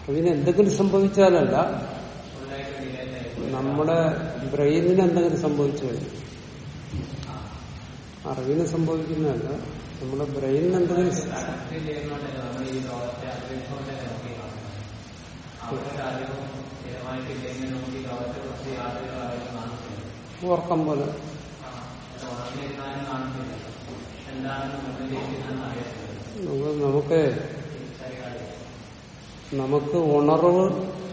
അറിവിന് എന്തെങ്കിലും സംഭവിച്ചാലല്ല നമ്മുടെ ബ്രെയിനിന് എന്തെങ്കിലും സംഭവിച്ചു കഴിഞ്ഞു അറിവിന് സംഭവിക്കുന്നതല്ല നമ്മുടെ ബ്രെയിനിന് എന്തെങ്കിലും സ- കണക്ട് ചെയ്യുന്നോണ്ടല്ലേ നമ്മൾ ഈ ലോകത്തെ അറിവിച്ചുകൊണ്ടല്ലേ നോക്കി കാണുന്നത് അവരുടെ അറിവും സ്ഥിരമായിട്ടില്ലെങ്കിൽ നമുക്ക് ഈ ലോകത്തെ കുറിച്ച് യാതൊരു അറിവും കാണത്തില്ല ഉറക്കം പോലെ ആ, അത് ഉണർന്നിരുന്നാലും കാണത്തില്ല എന്താണെന്ന് മുന്നിലിരിക്കുന്നതെന്ന് അറിയത്തില്ല നമുക്ക് നമുക്ക് തിരിച്ചറിയാതെ നമുക്ക് ഉണർവ്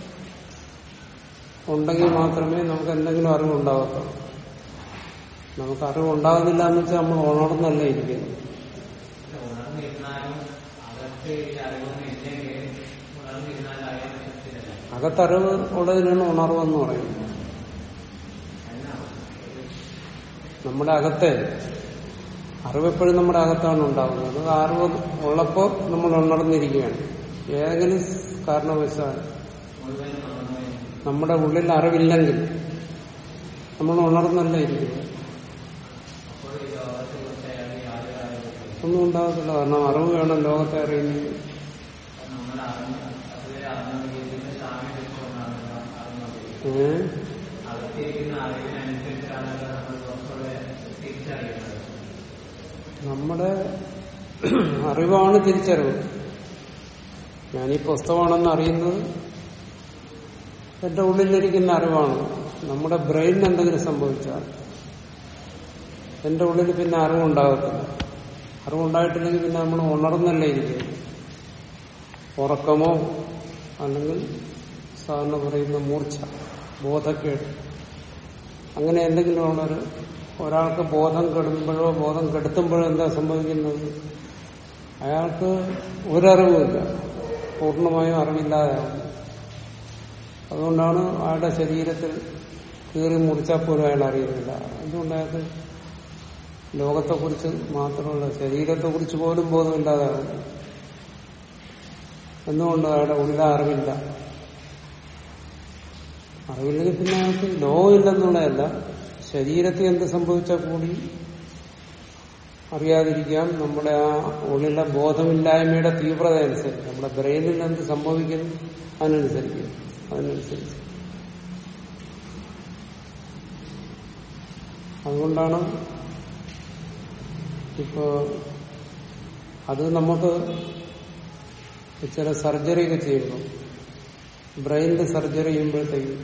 ഉണ്ടെങ്കിൽ മാത്രമേ നമുക്ക് എന്തെങ്കിലും അറിവുണ്ടാകത്തുള്ളൂ നമുക്ക് അറിവുണ്ടാകുന്നില്ല എന്ന് വെച്ചാൽ നമ്മൾ ഉണർന്നല്ല ഇരിക്കുന്നത് ഉണർന്നിരുന്നാലും അകത്ത് ഈ അറിവൊന്നും ഇല്ലെങ്കിൽ ഉണർന്നിരുന്നാലും അറിയാൻ പറ്റത്തില്ല അകത്തറിവ് ഉള്ളതിനാണ് ഉണർവെന്ന് പറയുന്നത് എന്നാണ് നമ്മുടെ അകത്തെ അറിവെപ്പോഴും നമ്മുടെ അകത്താണ് ഉണ്ടാകുന്നത് അത് അറിവ് ഉള്ളപ്പോൾ നമ്മൾ ഉണർന്നിരിക്കുകയാണ് ഏതെങ്കിലും കാരണവശാൽ മുഴുവൻ ഉണർന്നു നമ്മുടെ ഉള്ളിൽ അറിവില്ലെങ്കിൽ നമ്മൾ ഉണർന്നല്ല ഇരിക്കുന്നത് അപ്പോൾ ഈ ലോകത്തെ കുറിച്ച് അയാൾ യാതൊരു അറിവില്ല ഒന്നും ഉണ്ടാകത്തില്ല കാരണം അറിവ് വേണം ലോകത്തെ അറിയുന്നത് നമ്മൾ അറിഞ്ഞ അതുവരെ അറിഞ്ഞെങ്കിൽ ഇതിന്റെ സാമ്യം വെച്ചുകൊണ്ടാണ് അറിഞ്ഞത് ഏഹ് അകത്തിരിക്കുന്ന അറിവിനനുസരിച്ചാണല്ലോ നമ്മൾ കുറച്ചുകൂടെ തിരിച്ചറിയുന്നത് നമ്മുടെ അറിവാണ് തിരിച്ചറിവ് ഞാൻ ഈ പുസ്തകമാണെന്ന് അറിയുന്നത് എന്റെ ഉള്ളിലിരിക്കുന്ന അറിവാണ് നമ്മുടെ ബ്രെയിനിന് എന്തെങ്കിലും സംഭവിച്ചാൽ എന്റെ ഉള്ളിൽ പിന്നെ അറിവുണ്ടാകത്തില്ല അറിവുണ്ടായിട്ടില്ലെങ്കിൽ പിന്നെ നമ്മൾ ഉണർന്നല്ലേ ഇരിക്കുന്നത് ഉറക്കമോ അല്ലെങ്കിൽ സാധാരണ പറയുന്ന മൂർച്ച ബോധക്കേട് അങ്ങനെ എന്തെങ്കിലും ഉള്ളൊരു ഒരാൾക്ക് ബോധം കെടുമ്പോഴോ ബോധം കെടുത്തുമ്പോഴോ എന്താ സംഭവിക്കുന്നത് അയാൾക്ക് ഒരറിവുമില്ല പൂർണ്ണമായും അറിവില്ലാതെയാവും അതുകൊണ്ടാണ് അയാളുടെ ശരീരത്തിൽ കീറി മുറിച്ചാൽ പോലും അയാൾ അറിയുന്നില്ല അതുകൊണ്ട് അയാൾക്ക് ലോകത്തെക്കുറിച്ച് മാത്രമല്ല ശരീരത്തെക്കുറിച്ച് പോലും ബോധമില്ലാതാകും എന്തുകൊണ്ട് അയാളുടെ ഉള്ളിൽ അറിവില്ല അറിവില്ലെങ്കിൽ പിന്നെ അയാൾക്ക് ലോകമില്ലെന്നുള്ളതല്ല ശരീരത്തിൽ എന്ത് സംഭവിച്ചാൽ കൂടി അറിയാതിരിക്കാം നമ്മുടെ ആ ഉള്ളിലെ ബോധമില്ലായ്മയുടെ തീവ്രത അനുസരിച്ച് നമ്മുടെ ബ്രെയിനിൽ എന്ത് സംഭവിക്കുന്നു അതിനനുസരിക്കും അതിനനുസരിച്ച് അതുകൊണ്ടാണ് ഇപ്പോ അത് നമുക്ക് ചില സർജറി ഒക്കെ ചെയ്യുമ്പോൾ ബ്രെയിനിന്റെ സർജറി ചെയ്യുമ്പോഴത്തേക്കും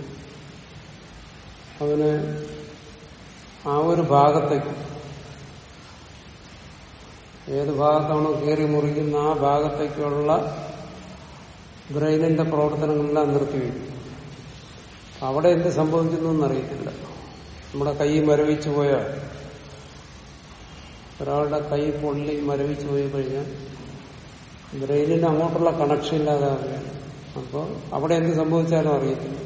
അവന് ആ ഒരു ഭാഗത്തേക്ക് ഏത് ഭാഗത്താണോ കീറി മുറിക്കുന്ന ആ ഭാഗത്തേക്കുള്ള ബ്രെയിനിന്റെ പ്രവർത്തനങ്ങളെല്ലാം നിർത്തിവെക്കും അവിടെ എന്ത് സംഭവിക്കുന്നു എന്നറിയത്തില്ല നമ്മുടെ കൈ മരവിച്ചു പോയാൽ ഒരാളുടെ കൈ പൊള്ളി മരവിച്ചു പോയി കഴിഞ്ഞാൽ ബ്രെയിനിന് അങ്ങോട്ടുള്ള കണക്ഷൻ ഇല്ലാതാവുകയാണ് അപ്പോൾ അവിടെ എന്ത് സംഭവിച്ചാലും അറിയത്തില്ല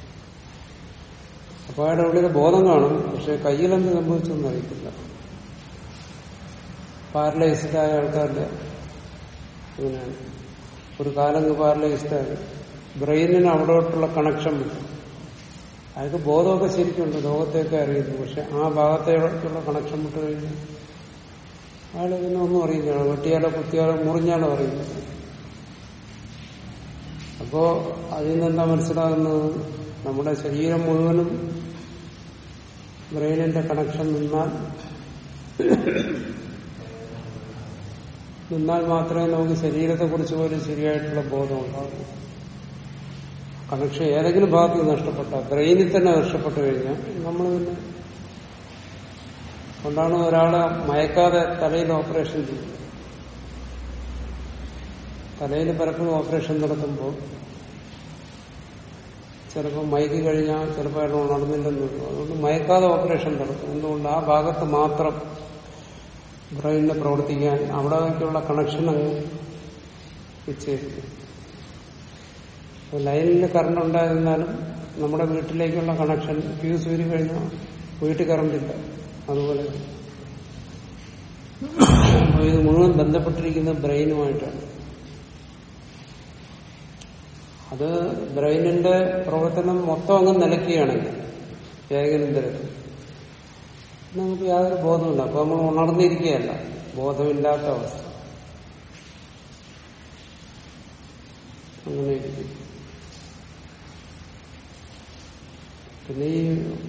അപ്പോൾ അയാളുടെ ഉള്ളിൽ ബോധം കാണും പക്ഷെ കയ്യിൽ എന്ത് സംഭവിച്ചെന്ന് അറിയത്തില്ല പാരലൈസ്ഡ് ആയ ആൾക്കാരുടെ അങ്ങനെയാണ് ഒരു കാലം പാരലൈസ്ഡ് ആയി ബ്രെയിനിന് അവിടോട്ടുള്ള കണക്ഷൻ വിട്ടു അയാൾക്ക് ബോധമൊക്കെ ശരിക്കുണ്ട് ലോകത്തെയൊക്കെ അറിയുന്നു പക്ഷെ ആ ഭാഗത്തേക്കുള്ള കണക്ഷൻ വിട്ട് കഴിഞ്ഞാൽ അയാൾ പിന്നെ ഒന്നും അറിയില്ല വെട്ടിയാലോ കുത്തിയാലോ മുറിഞ്ഞാലോ അറിയില്ല അപ്പോ അതിൽ നിന്നെന്താ മനസ്സിലാകുന്നത് നമ്മുടെ ശരീരം മുഴുവനും ബ്രെയിനിന്റെ കണക്ഷൻ നിന്നാൽ നിന്നാൽ മാത്രമേ നമുക്ക് ശരീരത്തെ കുറിച്ച് പോലും ശരിയായിട്ടുള്ള ബോധം ഉണ്ടാകൂ കണക്ഷൻ ഏതെങ്കിലും ഭാഗത്ത് നഷ്ടപ്പെട്ടാൽ ബ്രെയിനിൽ തന്നെ നഷ്ടപ്പെട്ടു കഴിഞ്ഞാൽ നമ്മൾ പിന്നെ കൊണ്ടാണ് ഒരാളെ മയക്കാതെ തലയിൽ ഓപ്പറേഷൻ ചെയ്യുന്നത് തലയിൽ പലപ്പോഴും ഓപ്പറേഷൻ നടത്തുമ്പോൾ ചിലപ്പോൾ മയക്കി കഴിഞ്ഞാൽ ചിലപ്പോൾ അയാൾ ഉണർന്നില്ലെന്ന് വരും അതുകൊണ്ട് മയക്കാതെ ഓപ്പറേഷൻ നടത്തും എന്തുകൊണ്ട് ആ ഭാഗത്ത് മാത്രം ബ്രെയിനിനെ പ്രവർത്തിക്കാൻ അവിടേക്കുള്ള കണക്ഷൻ അങ്ങ് വിച്ഛേദിക്കും ലൈനിൽ കറണ്ട് ഉണ്ടായിരുന്നാലും നമ്മുടെ വീട്ടിലേക്കുള്ള കണക്ഷൻ ഫ്യൂസ് ഊരി കഴിഞ്ഞാൽ വീട്ടിൽ കറണ്ടില്ല അതുപോലെ അപ്പൊ ഇത് മുഴുവൻ ബന്ധപ്പെട്ടിരിക്കുന്ന ബ്രെയിനുമായിട്ടാണ് അത് ബ്രെയിനിന്റെ പ്രവർത്തനം മൊത്തം അങ്ങ് നിലയ്ക്കുകയാണെങ്കിൽ ഏതെങ്കിലും തരത്തിൽ നമുക്ക് യാതൊരു ബോധമില്ല അപ്പൊ നമ്മൾ ഉണർന്നിരിക്കുകയല്ല ബോധമില്ലാത്ത അവസ്ഥ അങ്ങനെ ഇരിക്കും പിന്നെ ഈ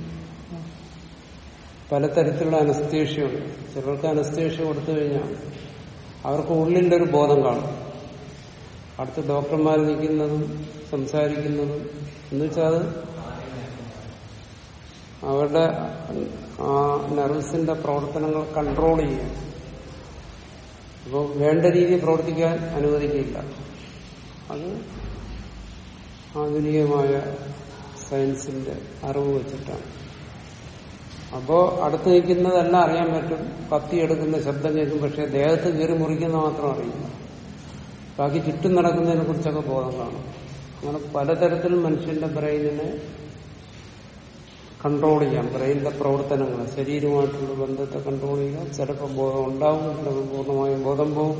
പലതരത്തിലുള്ള അനസ്തേഷ്യയുണ്ട് ചിലർക്ക് അനസ്തേഷ്യ കൊടുത്തു കഴിഞ്ഞാൽ അവർക്ക് ഉള്ളിൻ്റെ ഒരു ബോധം കാണും അടുത്ത് ഡോക്ടർമാർ നിൽക്കുന്നതും സംസാരിക്കുന്നതും എന്ന് വെച്ചാൽ അത് അവരുടെ ആ നെർവസിന്റെ പ്രവർത്തനങ്ങൾ കൺട്രോൾ ചെയ്യുക അപ്പോൾ വേണ്ട രീതിയിൽ പ്രവർത്തിക്കാൻ അനുവദിക്കില്ല അത് ആധുനികമായ സയൻസിന്റെ അറിവ് വെച്ചിട്ടാണ് അപ്പോ അടുത്ത് നിൽക്കുന്നതെല്ലാം അറിയാൻ പറ്റും കത്തിയെടുക്കുന്ന ശബ്ദം കേൾക്കും പക്ഷെ ദേഹത്ത് കയറി മുറിക്കുന്ന മാത്രം അറിയില്ല ബാക്കി ചുറ്റും നടക്കുന്നതിനെ കുറിച്ചൊക്കെ ബോധം കാണും അങ്ങനെ പലതരത്തിൽ മനുഷ്യന്റെ ബ്രെയിനിനെ കൺട്രോൾ ചെയ്യാം ബ്രെയിനിന്റെ പ്രവർത്തനങ്ങൾ ശരീരവുമായിട്ടുള്ള ബന്ധത്തെ കൺട്രോൾ ചെയ്യാം ചിലപ്പോൾ ബോധം ഉണ്ടാവും ചിലപ്പോൾ പൂർണ്ണമായും ബോധം പോകും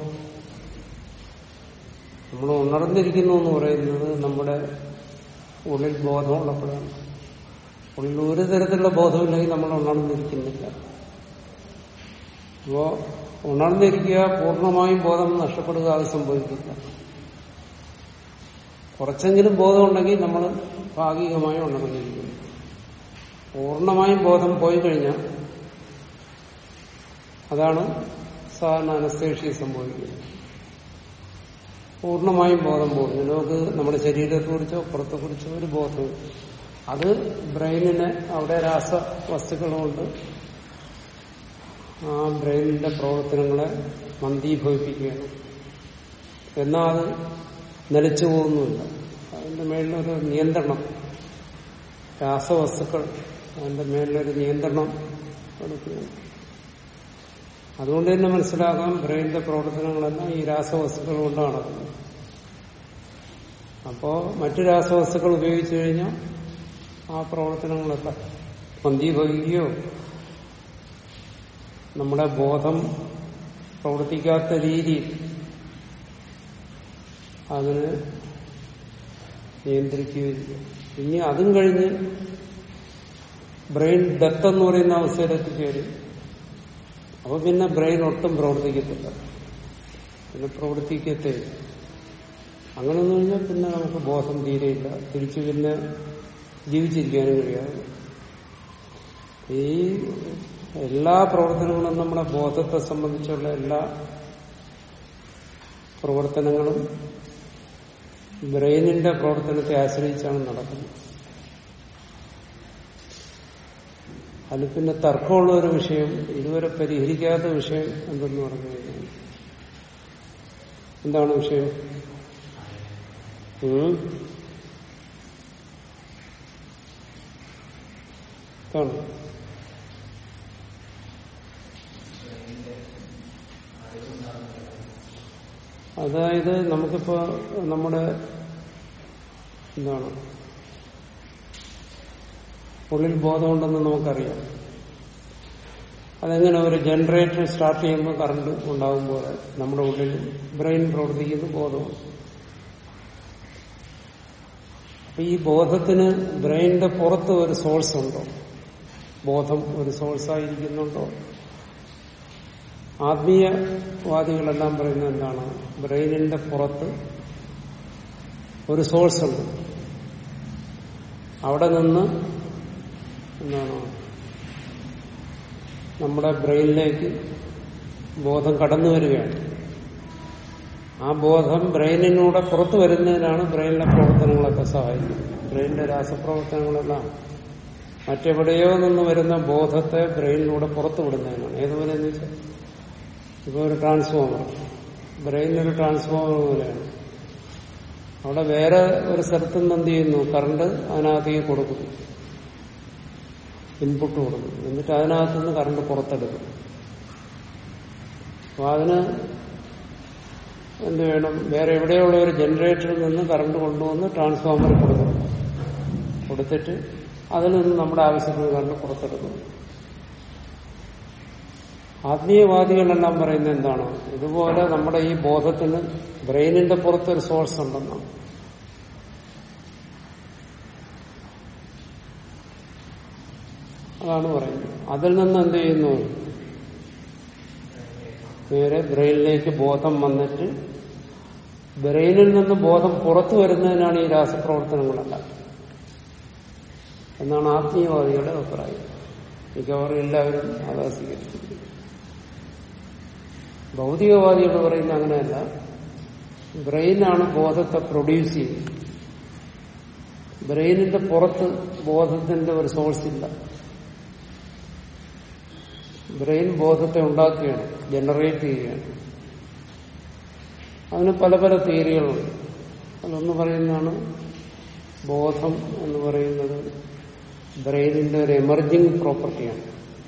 നമ്മൾ ഉണർന്നിരിക്കുന്നു എന്ന് പറയുന്നത് നമ്മുടെ ഉള്ളിൽ ബോധമുള്ളപ്പോഴാണ് ഉള്ളിൽ ഒരു തരത്തിലുള്ള ബോധമില്ലെങ്കിൽ നമ്മൾ ഉണർന്നിരിക്കുന്നില്ല അപ്പോ ഉണർന്നിരിക്കുക പൂർണ്ണമായും ബോധം നഷ്ടപ്പെടുക അത് സംഭവിക്കില്ല കുറച്ചെങ്കിലും ബോധമുണ്ടെങ്കിൽ നമ്മൾ ഭാഗികമായി ഉണർന്നിരിക്കുന്നു പൂർണ്ണമായും ബോധം പോയി കഴിഞ്ഞാൽ അതാണ് സാധാരണ അനസ്തേഷ്യ സംഭവിക്കുന്നത് പൂർണ്ണമായും ബോധം പോകുന്നു നമുക്ക് നമ്മുടെ ശരീരത്തെക്കുറിച്ചോ പുറത്തെക്കുറിച്ചോ ഒരു ബോധം അത് ബ്രെയിനിന് അവിടെ രാസവസ്തുക്കളുണ്ട് ആ ബ്രെയിനിന്റെ പ്രവർത്തനങ്ങളെ മന്ദീഭവിപ്പിക്കുകയാണ് എന്നാൽ അത് നിലച്ചു പോകുന്നുമില്ല അതിന്റെ മേളിലൊരു നിയന്ത്രണം രാസവസ്തുക്കൾ അതിന്റെ മേളിലൊരു നിയന്ത്രണം എടുക്കുകയാണ് അതുകൊണ്ട് തന്നെ മനസ്സിലാക്കാം ബ്രെയിനിന്റെ പ്രവർത്തനങ്ങളെല്ലാം ഈ രാസവസ്തുക്കൾ കൊണ്ട് നടക്കുന്നത് അപ്പോ മറ്റു രാസവസ്തുക്കൾ ഉപയോഗിച്ചു കഴിഞ്ഞാൽ ആ പ്രവർത്തനങ്ങളൊക്കെ മന്ദീഭവിക്കുകയോ നമ്മുടെ ബോധം പ്രവർത്തിക്കാത്ത രീതിയിൽ അതിന് നിയന്ത്രിക്കുകയും ചെയ്യും ഇനി അതും കഴിഞ്ഞ് ബ്രെയിൻ ഡെത്ത് എന്ന് പറയുന്ന അവസ്ഥയിലെത്തിച്ചേരും അപ്പൊ പിന്നെ ബ്രെയിൻ ഒട്ടും പ്രവർത്തിക്കത്തില്ല പിന്നെ പ്രവർത്തിക്കത്തേ അങ്ങനെയെന്ന് കഴിഞ്ഞാൽ പിന്നെ നമുക്ക് ബോധം തീരെയില്ല തിരിച്ചു പിന്നെ ജീവിച്ചിരിക്കാനും കഴിയാതെ ഈ എല്ലാ പ്രവർത്തനങ്ങളും നമ്മുടെ ബോധത്തെ സംബന്ധിച്ചുള്ള എല്ലാ പ്രവർത്തനങ്ങളും ബ്രെയിനിന്റെ പ്രവർത്തനത്തെ ആശ്രയിച്ചാണ് നടക്കുന്നത് അതിൽ പിന്നെ തർക്കമുള്ള ഒരു വിഷയം ഇതുവരെ പരിഹരിക്കാത്ത വിഷയം എന്തെന്ന് പറഞ്ഞു കഴിഞ്ഞാൽ എന്താണ് വിഷയം ഉം? എന്താണ് അതായത് നമുക്കിപ്പോ നമ്മുടെ എന്താണ് ഉള്ളിൽ ബോധമുണ്ടെന്ന് നമുക്കറിയാം അതെങ്ങനെ ഒരു ജനറേറ്റർ സ്റ്റാർട്ട് ചെയ്യുമ്പോൾ കറണ്ട് ഉണ്ടാകുമ്പോൾ നമ്മുടെ ഉള്ളിൽ ബ്രെയിൻ പ്രവർത്തിക്കുന്ന ബോധമാണ് അപ്പൊ ഈ ബോധത്തിന് ബ്രെയിനിന്റെ പുറത്ത് ഒരു സോഴ്സ് ഉണ്ടോ ബോധം ഒരു സോഴ്സായിരിക്കുന്നുണ്ടോ ആത്മീയവാദികളെല്ലാം പറയുന്നത് എന്താണ് ബ്രെയിനിന്റെ പുറത്ത് ഒരു സോഴ്സ് ഉണ്ട് അവിടെ നിന്ന് എന്താണ് നമ്മുടെ ബ്രെയിനിലേക്ക് ബോധം കടന്നു വരികയാണ് ആ ബോധം ബ്രെയിനിലൂടെ പുറത്തു വരുന്നതിനാണ് ബ്രെയിനിലെ പ്രവർത്തനങ്ങളൊക്കെ സഹായിക്കുന്നത് ബ്രെയിനിന്റെ രാസപ്രവർത്തനങ്ങളെല്ലാം മറ്റെവിടെയോ നിന്ന് വരുന്ന ബോധത്തെ ബ്രെയിനിലൂടെ പുറത്തു വിടുന്നതിനാണ് ഏതുപോലെ എന്ന് വെച്ചാൽ ഇപ്പൊ ഒരു ട്രാൻസ്ഫോമർ ബ്രെയിനൊരു ട്രാൻസ്ഫോമർ പോലെയാണ് അവിടെ വേറെ ഒരു സ്ഥലത്ത് നിന്ന് എന്ത് ചെയ്യുന്നു കറണ്ട് അതിനകത്തേക്ക് കൊടുക്കുന്നു ഇൻപുട്ട് കൊടുക്കുന്നു എന്നിട്ട് അതിനകത്ത് നിന്ന് കറണ്ട് പുറത്തെടുക്കും അപ്പൊ അതിന് എന്ത് വേണം വേറെ എവിടെയുള്ള ഒരു ജനറേറ്ററിൽ നിന്ന് കറണ്ട് കൊണ്ടുവന്ന് ട്രാൻസ്ഫോമർ കൊടുക്കണം കൊടുത്തിട്ട് അതിൽ നിന്ന് നമ്മുടെ ആവശ്യത്തിന് കറണ്ട് പുറത്തെടുക്കുന്നു ആത്മീയവാദികളെല്ലാം പറയുന്നത് എന്താണ് ഇതുപോലെ നമ്മുടെ ഈ ബോധത്തിന് ബ്രെയിനിന്റെ പുറത്തൊരു സോഴ്സ് ഉണ്ടെന്നാണ് അതാണ് പറയുന്നത് അതിൽ നിന്ന് എന്ത് ചെയ്യുന്നു നേരെ ബ്രെയിനിലേക്ക് ബോധം വന്നിട്ട് ബ്രെയിനിൽ നിന്ന് ബോധം പുറത്തു വരുന്നതിനാണ് ഈ രാസപ്രവർത്തനങ്ങളെല്ലാം എന്നാണ് ആത്മീയവാദികളുടെ അഭിപ്രായം മിക്കവാറും എല്ലാവരും അതാ സ്വീകരിച്ചിരിക്കുന്നത് ഭൗതികവാദികൾ പറയുന്ന അങ്ങനെയല്ല ബ്രെയിനാണ് ബോധത്തെ പ്രൊഡ്യൂസ് ചെയ്യുന്നത് ബ്രെയിനിന്റെ പുറത്ത് ബോധത്തിന്റെ ഒരു സോഴ്സ് ഇല്ല ബ്രെയിൻ ബോധത്തെ ഉണ്ടാക്കുകയാണ് ജനറേറ്റ് ചെയ്യുകയാണ് അതിന് പല പല തിയറികളുണ്ട് അതൊന്ന് പറയുന്നതാണ് ബോധം എന്ന് പറയുന്നത് ബ്രെയിനിന്റെ ഒരു എമർജിങ് പ്രോപ്പർട്ടിയാണ്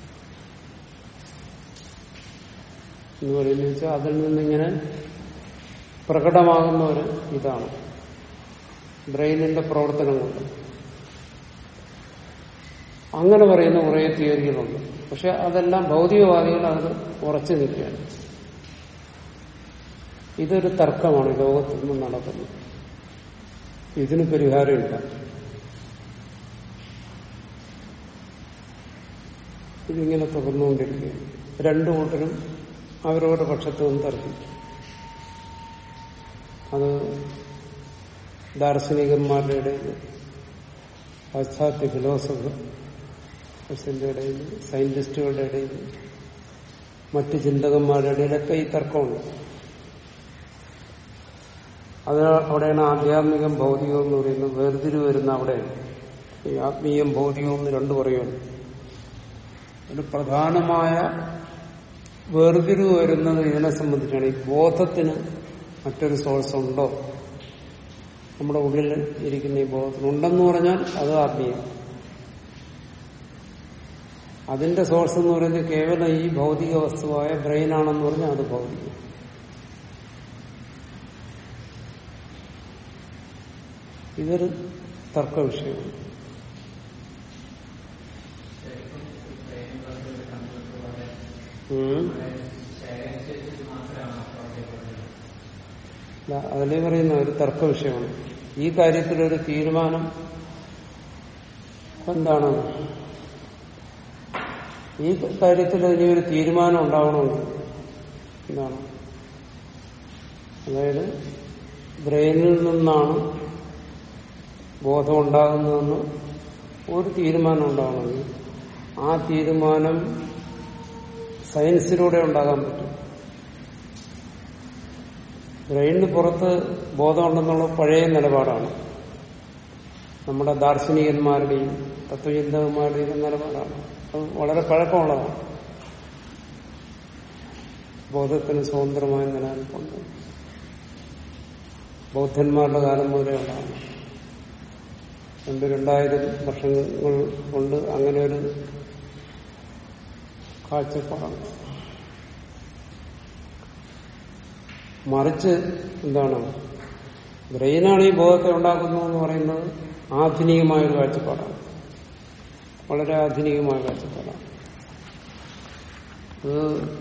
എന്ന് പറയുന്നത് വെച്ചാൽ അതിൽ നിന്നിങ്ങനെ പ്രകടമാകുന്ന ഒരു ഇതാണ് ബ്രെയിനിന്റെ പ്രവർത്തനം കൊണ്ട് അങ്ങനെ പറയുന്ന കുറേ തിയറികളുണ്ട് പക്ഷെ അതെല്ലാം ഭൗതികവാദികൾ അത് ഉറച്ചു നിൽക്കുകയാണ് ഇതൊരു തർക്കമാണ് ലോകത്തിൽ നിന്ന് നടക്കുന്നത് ഇതിന് പരിഹാരമില്ല ഇതിങ്ങനെ തുടർന്നുകൊണ്ടിരിക്കുകയാണ് രണ്ടു കൂട്ടരും അവരവരുടെ പക്ഷത്ത് നിന്ന് തർക്കിക്കും അത് ദാർശനികന്മാരുടെ ഇടയിൽ പാശ്ചാത്യ ഫിലോസഫേഴ്സിന്റെ ഇടയിൽ സയന്റിസ്റ്റുകളുടെ ഇടയിൽ മറ്റ് ചിന്തകന്മാരുടെ ഇടയിലൊക്കെ ഈ തർക്കമുണ്ട് അത് അവിടെയാണ് ആധ്യാത്മികം ഭൗതികം എന്ന് പറയുന്നത് വേർതിരിവ് വരുന്ന അവിടെയാണ് ഈ ആത്മീയം ഭൗതികം എന്ന് രണ്ടു പറയുന്നു ഒരു പ്രധാനമായ വേർതിരിവ് വരുന്നത് ഇതിനെ സംബന്ധിച്ചാണ് ഈ ബോധത്തിന് മറ്റൊരു സോഴ്സ് ഉണ്ടോ നമ്മുടെ ഉള്ളിൽ ഇരിക്കുന്ന ഈ ബോധത്തിന് ഉണ്ടെന്ന് പറഞ്ഞാൽ അത് ആത്മീയം അതിന്റെ സോഴ്സ് എന്ന് പറയുന്നത് കേവലം ഈ ഭൗതിക വസ്തുവായ ബ്രെയിനാണെന്ന് പറഞ്ഞാൽ അത് ഭൗതികം ഇതൊരു തർക്ക വിഷയമാണ് ശരിക്കും ഈ ബ്രെയിൻ ഒരു കമ്പ്യൂട്ടർ പോലെ ഉം. ശേഖരിച്ചിട്ട് മാത്രമാണ് പ്രവർത്തിക്കുന്നത് അല്ല, അതിലേ പറയുന്ന ഒരു തർക്ക വിഷയമാണ് ഈ കാര്യത്തിലൊരു തീരുമാനം എന്താണ് ഈ കാര്യത്തിൽ ഇനി ഒരു തീരുമാനം ഉണ്ടാവണമെങ്കിൽ എന്താണ് അതായത് ബ്രെയിനിൽ നിന്നാണ് ബോധം ഉണ്ടാകുന്നതെന്ന് ഒരു തീരുമാനം ഉണ്ടാവണമെങ്കിൽ ആ തീരുമാനം സയൻസിലൂടെ ഉണ്ടാകാൻ പറ്റും ബ്രെയിനിന് പുറത്ത് ബോധമുണ്ടെന്നുള്ള പഴയ നിലപാടാണ് നമ്മുടെ ദാർശനികന്മാരുടെയും തത്വചിന്തകന്മാരുടെയും നിലപാടാണ് അത് വളരെ പഴക്കമുള്ളതാണ് ബോധത്തിന് സ്വതന്ത്രമായ നിലനിൽപ്പുണ്ട് ബൗദ്ധന്മാരുടെ കാലം മുതലേ ഉണ്ടാണ് രണ്ട് രണ്ടായിരം വർഷങ്ങൾ കൊണ്ട് അങ്ങനെ ഒരു കാഴ്ചപ്പാടാണ് മറിച്ച് എന്താണ് ബ്രെയിനാണ് ഈ ബോധത്തെ ഉണ്ടാക്കുന്നതെന്ന് പറയുന്നത് ആധുനികമായ ഒരു കാഴ്ചപ്പാടാണ് വളരെ ആധുനികമായ കാഴ്ചപ്പാടാണ് അത്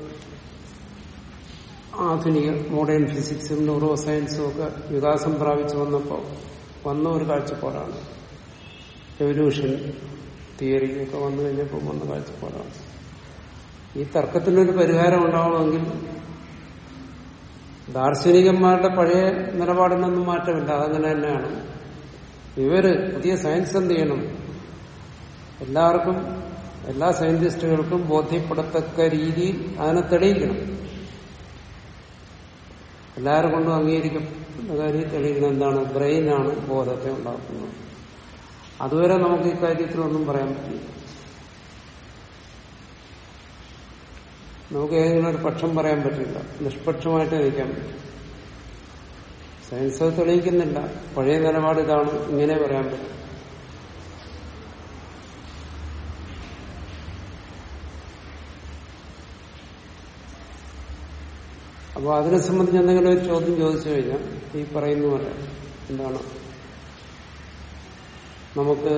ആധുനിക മോഡേൺ ഫിസിക്സും ന്യൂറോ സയൻസും ഒക്കെ വികാസം പ്രാപിച്ചു വന്നപ്പോൾ വന്ന ഒരു കാഴ്ചപ്പാടാണ് എവല്യൂഷൻ തിയറി ഒക്കെ വന്നു കഴിഞ്ഞപ്പോൾ വന്ന കാഴ്ചപ്പാടാണ് ഈ തർക്കത്തിനൊരു പരിഹാരം ഉണ്ടാവണമെങ്കിൽ ദാർശനികന്മാരുടെ പഴയ നിലപാടിനൊന്നും മാറ്റമില്ല അതങ്ങനെ തന്നെയാണ് ഇവര് പുതിയ സയൻസ് എന്ത് ചെയ്യണം എല്ലാവർക്കും എല്ലാ സയന്റിസ്റ്റുകൾക്കും ബോധ്യപ്പെടത്തക്ക രീതിയിൽ അതിനെ തെളിയിക്കണം എല്ലാവരും കൊണ്ടും അംഗീകരിക്കുന്ന കാര്യം തെളിയിക്കണം എന്താണ് ബ്രെയിനാണ് ബോധത്തെ ഉണ്ടാക്കുന്നത് അതുവരെ നമുക്ക് ഈ കാര്യത്തിലൊന്നും പറയാൻ പറ്റില്ല നമുക്ക് ഏതെങ്കിലും ഒരു പക്ഷം പറയാൻ പറ്റില്ല നിഷ്പക്ഷമായിട്ട് നയിക്കാൻ പറ്റും സയൻസ് അത് തെളിയിക്കുന്നില്ല പഴയ നിലപാട് ഇതാണ് ഇങ്ങനെ പറയാൻ പറ്റും അപ്പൊ അതിനെ സംബന്ധിച്ച് എന്തെങ്കിലും ഒരു ചോദ്യം ചോദിച്ചു കഴിഞ്ഞാൽ ഈ പറയുന്ന പോലെ എന്താണ് നമുക്ക്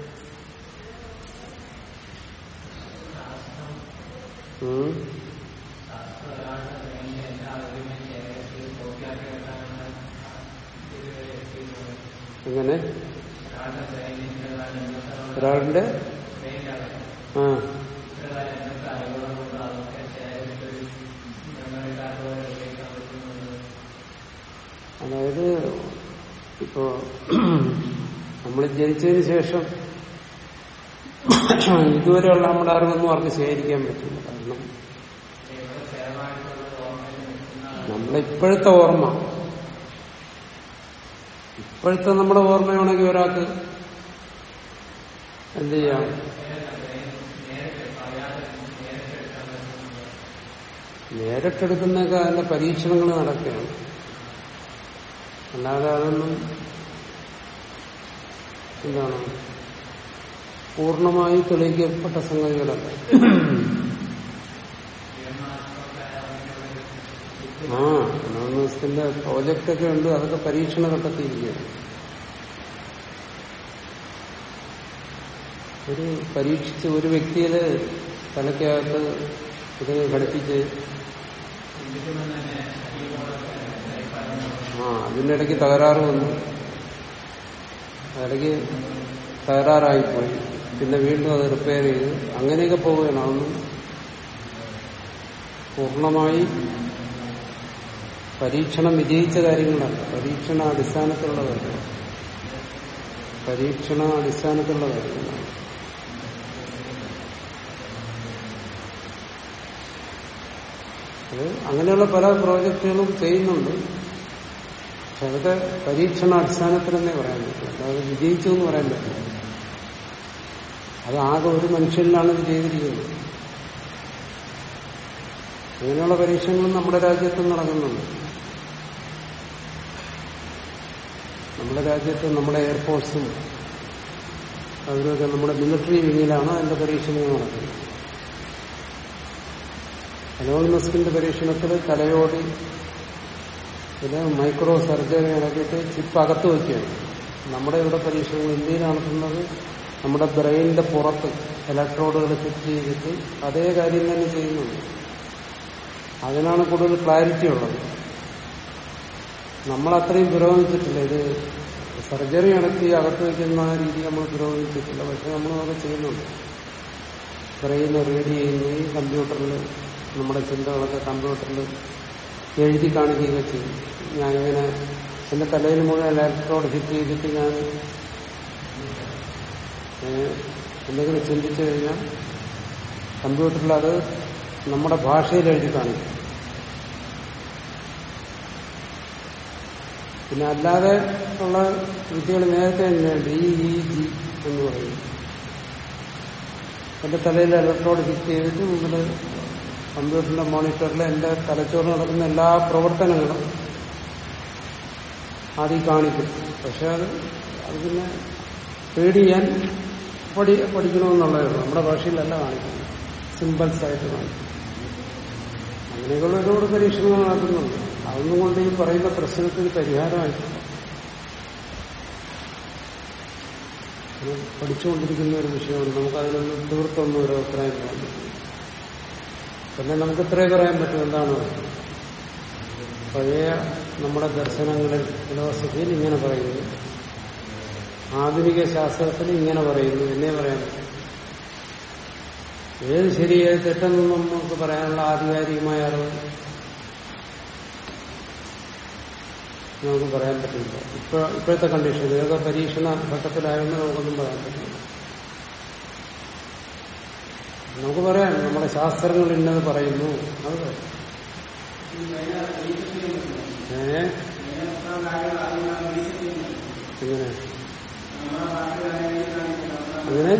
ഉം എങ്ങനെ ഒരാളുടെ ആ അതായത് ഇപ്പോ നമ്മൾ ജനിച്ചതിന് ശേഷം ഇതുവരെയുള്ള നമ്മുടെ അറിവൊന്നും അവർക്ക് സ്വീകരിക്കാൻ പറ്റില്ല കാരണം ഇവിടെ സ്ഥിരമായിട്ടുള്ള ഓർമ്മയിൽ നിൽക്കുന്ന നമ്മുടെ ഇപ്പോഴത്തെ ഓർമ്മ ഇപ്പോഴത്തെ നമ്മുടെ ഓർമ്മയാണെങ്കിൽ ഒരാൾക്ക് എന്ത് ചെയ്യാം നേരിട്ടെടുക്കുന്നൊക്കെ അതിന്റെ പരീക്ഷണങ്ങൾ നടക്കുകയാണ് അല്ലാതെ അതൊന്നും എന്താണ് പൂർണ്ണമായി തെളിയിക്കപ്പെട്ട സംഗതികളല്ല ആ അനോണമസിന്റെ പ്രോജക്റ്റ് ഒക്കെ ഉണ്ട് അതൊക്കെ പരീക്ഷണ ഘട്ടത്തിയിരിക്കുകയാണ് ഒരു പരീക്ഷിച്ച് ഒരു വ്യക്തിയില് തലയ്ക്കകത്ത് ഇത് ഘടിപ്പിച്ച് ആ അതിനിടയ്ക്ക് തകരാറ് വന്നു അതിടയ്ക്ക് തകരാറായിപ്പോയി പിന്നെ വീണ്ടും അത് റിപ്പയർ ചെയ്ത് അങ്ങനെയൊക്കെ പോവുകയാണ് അതൊന്നും പൂർണ്ണമായി പരീക്ഷണം വിജയിച്ച കാര്യങ്ങളല്ല പരീക്ഷണ അടിസ്ഥാനത്തിലുള്ള കാര്യങ്ങൾ പരീക്ഷണ അടിസ്ഥാനത്തിലുള്ള കാര്യങ്ങളാണ് അത് അങ്ങനെയുള്ള പല പ്രോജക്റ്റുകളും ചെയ്യുന്നുണ്ട് പക്ഷെ അതൊക്കെ പരീക്ഷണ അടിസ്ഥാനത്തിലെന്നേ പറയാൻ പറ്റില്ല അല്ലാതെ വിജയിച്ചു എന്ന് പറയാൻ പറ്റില്ല അത് ആകെ ഒരു മനുഷ്യനിലാണ് ഇത് ചെയ്തിരിക്കുന്നത് അങ്ങനെയുള്ള പരീക്ഷണങ്ങളും നമ്മുടെ രാജ്യത്തും നടക്കുന്നുണ്ട് നമ്മുടെ രാജ്യത്ത് നമ്മുടെ എയർഫോഴ്സും അതിലൊക്കെ നമ്മുടെ മിലിറ്ററി വിങ്ങിലാണ് അതിന്റെ പരീക്ഷണങ്ങൾ നടക്കുന്നത് അലോൺ മസ്കിന്റെ പരീക്ഷണത്തിൽ തലയോടി ഇത് മൈക്രോ സർജറി നടത്തിയിട്ട് ചിപ്പ് അകത്ത് വയ്ക്കുകയാണ് നമ്മുടെ ഇവിടെ പരീക്ഷണങ്ങൾ ഇന്ത്യയിൽ നടത്തുന്നത് നമ്മുടെ ബ്രെയിനിന്റെ പുറത്ത് ഇലക്ട്രോഡുകൾ ഫിറ്റ് ചെയ്തിട്ട് അതേ കാര്യം തന്നെ ചെയ്യുന്നുണ്ട് അതിനാണ് കൂടുതൽ ക്ലാരിറ്റി ഉള്ളത് നമ്മൾ അത്രയും പുരോഗമിച്ചിട്ടില്ല ഇത് സർജറി നടത്തി അകത്ത് വയ്ക്കുന്ന രീതി നമ്മൾ പുരോഗമിച്ചിട്ടില്ല പക്ഷെ നമ്മൾ അതൊക്കെ ചെയ്യുന്നുണ്ട് ബ്രെയിൻ റീഡ് ചെയ്യുന്നു ഈ കമ്പ്യൂട്ടറിൽ നമ്മുടെ ചിന്തകളൊക്കെ കമ്പ്യൂട്ടറിൽ എഴുതി കാണിക്കുകയൊക്കെ ചെയ്യും ഞാനിങ്ങനെ എന്റെ തലയിൽ മുഴുവൻ ഇലക്ട്രോഡ് ഫിറ്റ് ചെയ്തിട്ട് ഞാൻ ഏഹ്, എന്തെങ്കിലും ചിന്തിച്ചു കഴിഞ്ഞാൽ കമ്പ്യൂട്ടറിൽ അത് നമ്മുടെ ഭാഷയിൽ എഴുതി കാണിക്കും പിന്നെ അല്ലാതെ ഉള്ള വിദ്യകൾ നേരത്തെ തന്നെയുണ്ട് ഈ ഇ ജി എന്ന് പറയും എന്റെ തലയിൽ ഇലക്ട്രോഡ് ഫിറ്റ് ചെയ്തിട്ട് മുമ്പിൽ കമ്പ്യൂട്ടറിന്റെ മോണിറ്ററിൽ എന്റെ തലച്ചോറ് നടക്കുന്ന എല്ലാ പ്രവർത്തനങ്ങളും ആദ്യം കാണിക്കും പക്ഷെ അത് അത് പിന്നെ റീഡ് ചെയ്യാൻ പഠി പഠിക്കണമെന്നുള്ളതേ ഉള്ളൂ നമ്മുടെ ഭാഷയിലല്ല കാണിക്കുന്നത് സിമ്പിൾസ് ആയിട്ട് കാണിക്കും അങ്ങനെയൊക്കെയുള്ള ഒരുപാട് പരീക്ഷണങ്ങൾ നടക്കുന്നുണ്ട് അതൊന്നും കൊണ്ട് ഈ പറയുന്ന പ്രശ്നത്തിന് പരിഹാരമായിട്ടില്ല അത് പഠിച്ചുകൊണ്ടിരിക്കുന്ന ഒരു വിഷയമാണ് നമുക്ക് അതിനൊന്നും തീർത്തൊന്നും ഒരു അഭിപ്രായം പറയാൻ പറ്റില്ല പിന്നെ നമുക്ക് ഇത്രേ പറയാൻ പറ്റും എന്താണ് പഴയ നമ്മുടെ ദർശനങ്ങളിൽ ഫിലോസഫിയിൽ ഇങ്ങനെ പറയുന്നു ആധുനിക ശാസ്ത്രത്തിൽ ഇങ്ങനെ പറയുന്നു എന്നേ പറയാൻ പറ്റും ഏത് ശരി ഏത് തെറ്റെന്നും നമുക്ക് പറയാനുള്ള ആധികാരികമായ അറിവ് നമുക്ക് പറയാൻ പറ്റില്ല ഇപ്പൊ ഇപ്പോഴത്തെ കണ്ടീഷൻ ഇതൊക്കെ പരീക്ഷണ ഘട്ടത്തിലായെന്ന് നമുക്കൊന്നും പറയാൻ പറ്റില്ല നമുക്ക് പറയാം നമ്മുടെ ശാസ്ത്രങ്ങൾ ഇന്നത് പറയുന്നു അത് പറയാം. ഏ എങ്ങനെ അങ്ങനെ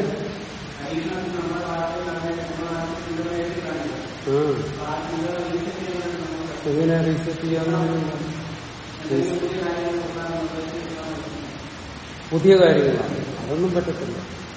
ആ എങ്ങനെ റീസെറ്റ് ചെയ്യാന്ന് പുതിയ കാര്യങ്ങളാണ് അതൊന്നും പറ്റത്തില്ല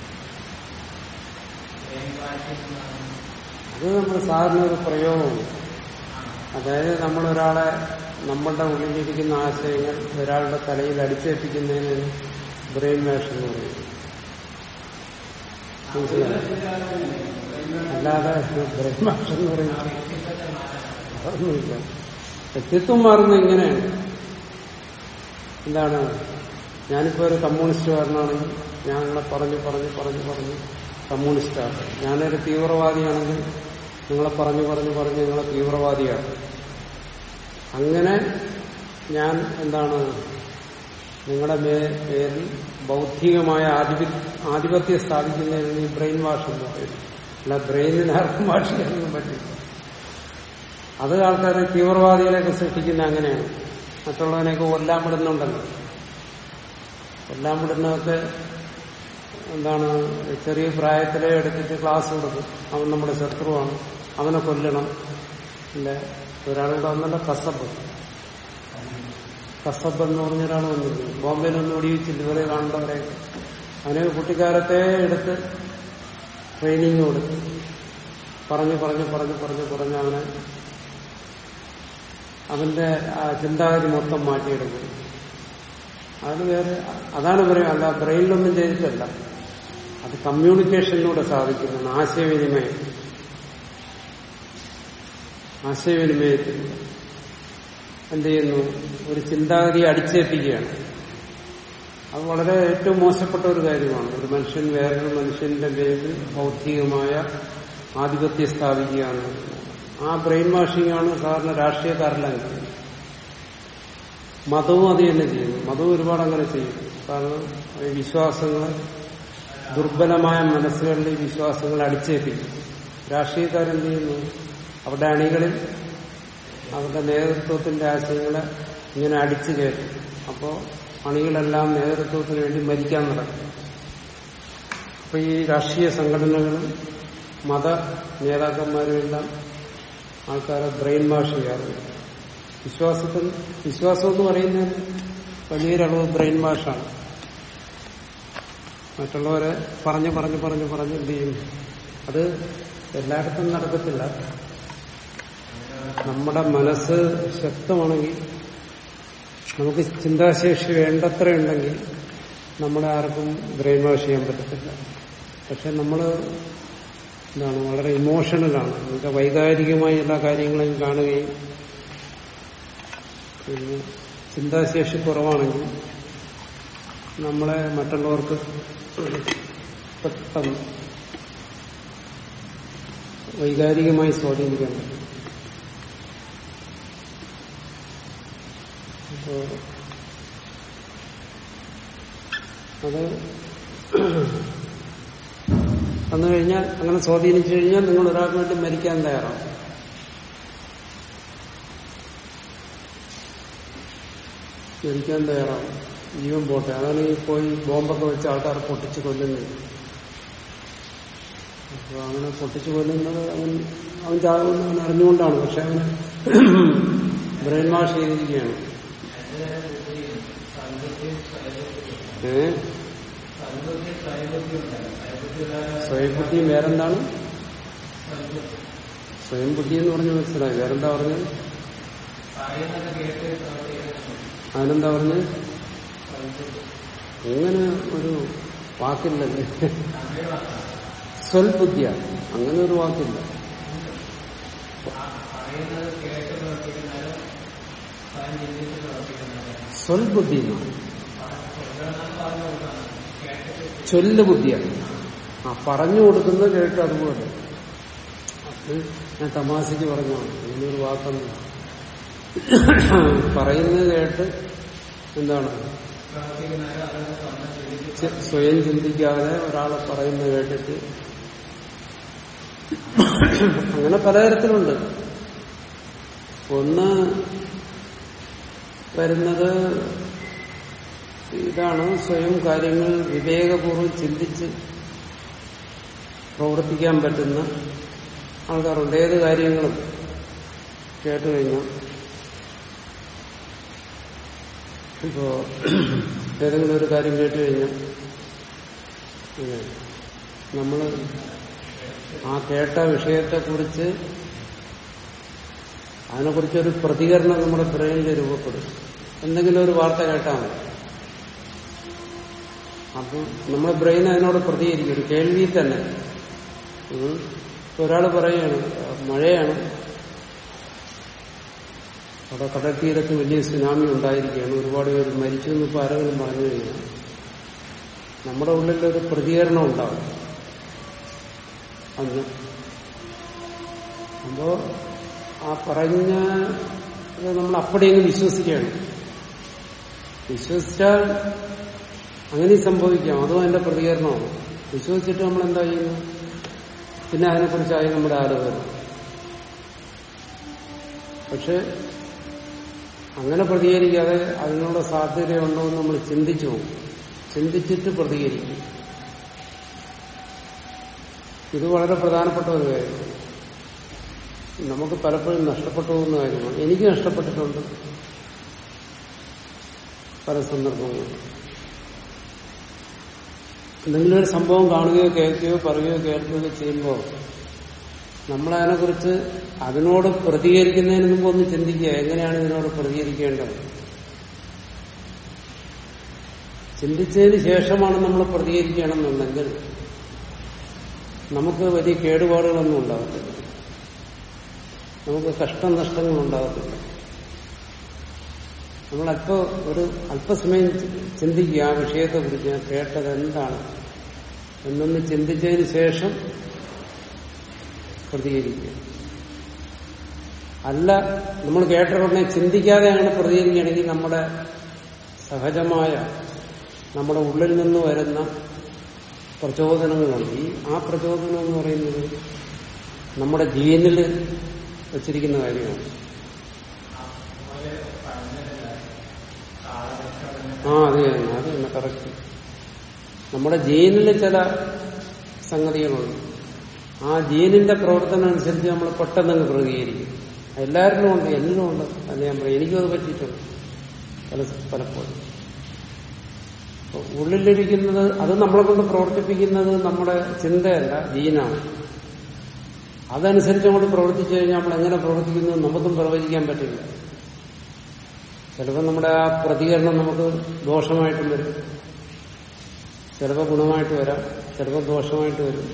അത് നമ്മൾ സാധാരണ ഒരു പ്രയോഗമാണ് അതായത് നമ്മൾ ഒരാളെ നമ്മളുടെ ഉള്ളിലിരിക്കുന്ന ആശയങ്ങൾ ഒരാളുടെ തലയിൽ അടിച്ചേൽപ്പിക്കുന്നതിന് ബ്രെയിൻ വാഷ് എന്ന് പറയും മനസ്സിലായോ? അല്ലാതെ ബ്രെയിൻ വാഷ് എന്ന് പറയുന്നത് അതൊന്നുമില്ല വ്യക്തിത്വം മാറുന്നത് ഇങ്ങനെയാണ് എന്താണ് ഞാനിപ്പോ ഒരു കമ്മ്യൂണിസ്റ്റുകാരനാണെങ്കിൽ ഞാൻ നിങ്ങളെ പറഞ്ഞു പറഞ്ഞു പറഞ്ഞു പറഞ്ഞു കമ്മ്യൂണിസ്റ്റാണ് ഞാനൊരു തീവ്രവാദിയാണെങ്കിൽ നിങ്ങളെ പറഞ്ഞു പറഞ്ഞു പറഞ്ഞ് നിങ്ങളെ തീവ്രവാദിയാണ് അങ്ങനെ ഞാൻ എന്താണ് നിങ്ങളുടെ മേ- പേരിൽ ബൗദ്ധികമായ ആധിപ ആധിപത്യം സ്ഥാപിക്കുന്നതിന് ഈ ബ്രെയിൻ വാഷ് എന്ന് പറയുന്നത് അല്ല ബ്രെയിനിന് ആർക്കും വാഷ് ചെയ്യാനൊന്നും പറ്റില്ല അത് ആൾക്കാർ തീവ്രവാദികളെയൊക്കെ സൃഷ്ടിക്കുന്ന അങ്ങനെയാണ് മറ്റുള്ളവനെയൊക്കെ കൊല്ലാൻ വിടുന്നുണ്ടല്ലോ കൊല്ലാൻ വിടുന്നതൊക്കെ എന്താണ് ചെറിയ പ്രായത്തിലെ എടുത്തിട്ട് ക്ലാസ് കൊടുക്കും അവൻ നമ്മുടെ ശത്രുവാണ് അവനെ കൊല്ലണം ഇല്ല ഒരാളുടെ വന്നല്ല കസബ് കസബ് എന്ന് പറഞ്ഞ ഒരാൾ വന്നില്ല ബോംബെയിലൊന്നും ഒടിയിച്ചില്ല ഇവരെ കാണേണ്ടവരെ അവനെ കുട്ടിക്കാലത്തെ എടുത്ത് ട്രെയിനിങ് കൊടുത്ത് പറഞ്ഞു പറഞ്ഞു പറഞ്ഞു പറഞ്ഞു പറഞ്ഞ് അവനെ അവന്റെ ആ ചിന്താഗതി മൊത്തം മാറ്റിയെടുക്കും അത് വേറെ അതാണ് പറയുക അല്ല ബ്രെയിനിലൊന്നും ചെയ്തിട്ടല്ല അത് കമ്മ്യൂണിക്കേഷനിലൂടെ സാധിക്കുന്നതാണ് ആശയവിനിമയം ആശയവിനിമയത്തിൽ എന്ത് ചെയ്യുന്നു ഒരു ചിന്താഗതി അടിച്ചേൽപ്പിക്കുകയാണ് അത് വളരെ ഏറ്റവും മോശപ്പെട്ട ഒരു കാര്യമാണ് ഒരു മനുഷ്യൻ വേറൊരു മനുഷ്യന്റെ പേരിൽ ബൗദ്ധികമായ ആധിപത്യം സ്ഥാപിക്കുക എന്നുള്ളത് ആ ബ്രെയിൻ വാഷിംഗ് ആണ് സാധാരണ രാഷ്ട്രീയക്കാരെല്ലാം ചെയ്യുന്നത് മതവും അത് തന്നെ ചെയ്യുന്നു മതവും ഒരുപാട് അങ്ങനെ ചെയ്യും കാരണം ഈ വിശ്വാസങ്ങൾ ദുർബലമായ മനസ്സുകളിൽ ഈ വിശ്വാസങ്ങൾ അടിച്ചേൽപ്പിക്കും രാഷ്ട്രീയക്കാരെന്ത് ചെയ്യുന്നു അവരുടെ അണികളിൽ അവരുടെ നേതൃത്വത്തിന്റെ ആശയങ്ങളെ ഇങ്ങനെ അടിച്ചു കയറ്റും അപ്പോ അണികളെല്ലാം നേതൃത്വത്തിന് വേണ്ടി മരിക്കാൻ നടക്കും അപ്പൊ ഈ രാഷ്ട്രീയ സംഘടനകളും മത നേതാക്കന്മാരും എല്ലാം ആൾക്കാരെ ബ്രെയിൻ വാഷ് ചെയ്യാറുണ്ട് വിശ്വാസത്തിൽ വിശ്വാസം എന്ന് പറയുന്നത് വലിയൊരളവ് ബ്രെയിൻ വാഷാണ് മറ്റുള്ളവരെ പറഞ്ഞു പറഞ്ഞു പറഞ്ഞു പറഞ്ഞ് എന്ത് ചെയ്യും അത് എല്ലായിടത്തും നടക്കത്തില്ല നമ്മുടെ മനസ്സ് ശക്തമാണെങ്കിൽ നമുക്ക് ചിന്താശേഷി വേണ്ടത്ര ഉണ്ടെങ്കിൽ നമ്മളെ ആർക്കും ബ്രെയിൻ വാഷ് ചെയ്യാൻ പറ്റത്തില്ല പക്ഷെ നമ്മൾ എന്താണ് വളരെ ഇമോഷണലാണ് നമുക്ക് വൈകാരികമായി എല്ലാ കാര്യങ്ങളെയും കാണുകയും പിന്നെ ചിന്താശേഷി കുറവാണെങ്കിൽ നമ്മളെ മറ്റുള്ളവർക്ക് പെട്ടെന്ന് വൈകാരികമായി സ്വാധീനിക്കാൻ പറ്റും അപ്പോ അത് വന്നു കഴിഞ്ഞാൽ അങ്ങനെ സ്വാധീനിച്ചു കഴിഞ്ഞാൽ നിങ്ങൾ ഒരാൾക്ക് വേണ്ടി മരിക്കാൻ തയ്യാറാവും മരിക്കാൻ തയ്യാറാവും ജീവൻ പോട്ടെ അതാണ് ഈ പോയി ബോംബൊക്കെ വെച്ച് ആൾക്കാരെ പൊട്ടിച്ച് കൊല്ലുന്നത് അപ്പൊ അങ്ങനെ പൊട്ടിച്ചു കൊല്ലുന്നത് അവൻ അവൻ ചാകുമെന്ന് അവൻ അറിഞ്ഞുകൊണ്ടാണ് പക്ഷെ അവന് ബ്രെയിൻ വാഷ് ചെയ്തിരിക്കുകയാണ് ഏ സ്വയംബുദ്ധിയും വേറെന്താണ് സ്വയം ബുദ്ധി എന്ന് പറഞ്ഞ് മനസ്സിലായി വേറെന്താ പറഞ്ഞത് അതിനെന്താ പറഞ്ഞത് അങ്ങനെ ഒരു വാക്കില്ലല്ലേ സ്വൽബുദ്ധിയ അങ്ങനെ ഒരു വാക്കില്ല സ്വൽബുദ്ധി എന്നാണ് ചൊല്ല് ബുദ്ധിയാണ് ആ പറഞ്ഞു കൊടുക്കുന്നത് കേട്ട് അതുപോലെ അത് ഞാൻ തമാശയ്ക്ക് പറഞ്ഞാണ് അങ്ങനെ ഒരു വാക്കൊന്നും പറയുന്നത് കേട്ട് എന്താണ് ചെ- സ്വയം ചിന്തിക്കാതെ ഒരാളെ പറയുന്നത് കേട്ടിട്ട് അങ്ങനെ പലതരത്തിലുണ്ട് ഒന്ന് വരുന്നത് ഇതാണ് സ്വയം കാര്യങ്ങൾ വിവേകപൂർവ്വം ചിന്തിച്ച് പ്രവർത്തിക്കാൻ പറ്റുന്ന ആൾക്കാരുണ്ട് ഏത് കാര്യങ്ങളും കേട്ടു കഴിഞ്ഞാൽ ഇപ്പോ ഏതെങ്കിലും ഒരു കാര്യം കേട്ടു കഴിഞ്ഞാൽ നമ്മൾ ആ കേട്ട വിഷയത്തെക്കുറിച്ച് അതിനെക്കുറിച്ചൊരു പ്രതികരണം നമ്മുടെ ബ്രെയിനിൽ രൂപപ്പെടും എന്തെങ്കിലും ഒരു വാർത്ത കേട്ടാൽ മതി അപ്പം നമ്മുടെ ബ്രെയിൻ അതിനോട് പ്രതികരിക്കും ഒരു കേൾവി തന്നെ ഉം. ഇപ്പൊ ഒരാൾ പറയുകയാണ് മഴയാണ് അവിടെ കടൽ തീരത്ത് വലിയ സുനാമി ഉണ്ടായിരിക്കുകയാണ് ഒരുപാട് പേര് മരിച്ചു എന്ന് ഇപ്പൊ ആരെങ്കിലും പറഞ്ഞു കഴിഞ്ഞാൽ നമ്മുടെ ഉള്ളിലൊരു പ്രതികരണം ഉണ്ടാവും അന്ന് അപ്പോ ആ പറഞ്ഞ ഇത് നമ്മൾ അപ്പടിയങ്ങ് വിശ്വസിക്കുകയാണ് വിശ്വസിച്ചാൽ അങ്ങനെ സംഭവിക്കാം അതും അതിന്റെ പ്രതികരണമാണ് വിശ്വസിച്ചിട്ട് നമ്മൾ എന്താ ചെയ്യുന്നു പിന്നെ അതിനെക്കുറിച്ചായി നമ്മുടെ ആലോചന പക്ഷെ അങ്ങനെ പ്രതികരിക്കാതെ അതിനുള്ള സാധ്യതയുണ്ടോ എന്ന് നമ്മൾ ചിന്തിച്ചു പോകും ചിന്തിച്ചിട്ട് പ്രതികരിക്കും ഇത് വളരെ പ്രധാനപ്പെട്ട ഒരു കാര്യമാണ് നമുക്ക് പലപ്പോഴും നഷ്ടപ്പെട്ടു പോകുന്ന കാര്യമാണ് എനിക്ക് നഷ്ടപ്പെട്ടിട്ടുണ്ട് പല സന്ദർഭങ്ങളിൽ എന്തെങ്കിലും ഒരു സംഭവം കാണുകയോ കേൾക്കുകയോ പറയുകയോ കേൾക്കുകയോ ചെയ്യുമ്പോൾ നമ്മളതിനെക്കുറിച്ച് അതിനോട് പ്രതികരിക്കുന്നതിന് മുമ്പ് ഒന്ന് ചിന്തിക്കുക എങ്ങനെയാണ് ഇതിനോട് പ്രതികരിക്കേണ്ടത് ചിന്തിച്ചതിന് ശേഷമാണ് നമ്മൾ പ്രതികരിക്കണമെന്നുണ്ടെങ്കിൽ നമുക്ക് വലിയ കേടുപാടുകളൊന്നും ഉണ്ടാകത്തില്ല നമുക്ക് കഷ്ടം നഷ്ടങ്ങൾ ഉണ്ടാകത്തില്ല നമ്മൾ അല്പ ഒരു അല്പസമയം ചിന്തിക്കുക ആ വിഷയത്തെ കുറിച്ച് ഞാൻ കേട്ടത് എന്താണ് എന്നൊന്ന് ചിന്തിച്ചതിന് ശേഷം പ്രതികരിക്കുക അല്ല നമ്മൾ കേട്ട ഉടനെ ചിന്തിക്കാതെ അങ്ങനെ പ്രതികരിക്കുകയാണെങ്കിൽ നമ്മുടെ സഹജമായ നമ്മുടെ ഉള്ളിൽ നിന്ന് വരുന്ന പ്രചോദനങ്ങളുണ്ട് ഈ ആ പ്രചോദനം എന്ന് പറയുന്നത് നമ്മുടെ ജീനിൽ വച്ചിരിക്കുന്ന കാര്യമാണ് ആ അത് തന്നെ അത് തന്നെ കറക്റ്റ് നമ്മുടെ ജീനിൽ ചില സംഗതികളുണ്ട് ആ ജീനിന്റെ പ്രവർത്തനം അനുസരിച്ച് നമ്മൾ പെട്ടെന്ന് പ്രതികരിക്കും എല്ലാവരിലും ഉണ്ട് എന്നിലും ഉണ്ട് അത് ഞാൻ പറയും എനിക്കും അത് പറ്റിയിട്ടുണ്ട് പല പലപ്പോഴും അപ്പൊ ഉള്ളിലിരിക്കുന്നത് അത് നമ്മളെ കൊണ്ട് പ്രവർത്തിപ്പിക്കുന്നത് നമ്മുടെ ചിന്തയല്ല ജീനാണ് അതനുസരിച്ച് നമ്മൾ പ്രവർത്തിച്ചു കഴിഞ്ഞാൽ നമ്മൾ എങ്ങനെ പ്രവർത്തിക്കുന്നു നമുക്കും പ്രവചിക്കാൻ പറ്റില്ല ചിലപ്പോൾ നമ്മുടെ ആ പ്രതികരണം നമുക്ക് ദോഷമായിട്ടും വരും ചിലപ്പോൾ ഗുണമായിട്ട് വരാം ചിലപ്പോൾ ദോഷമായിട്ട് വരും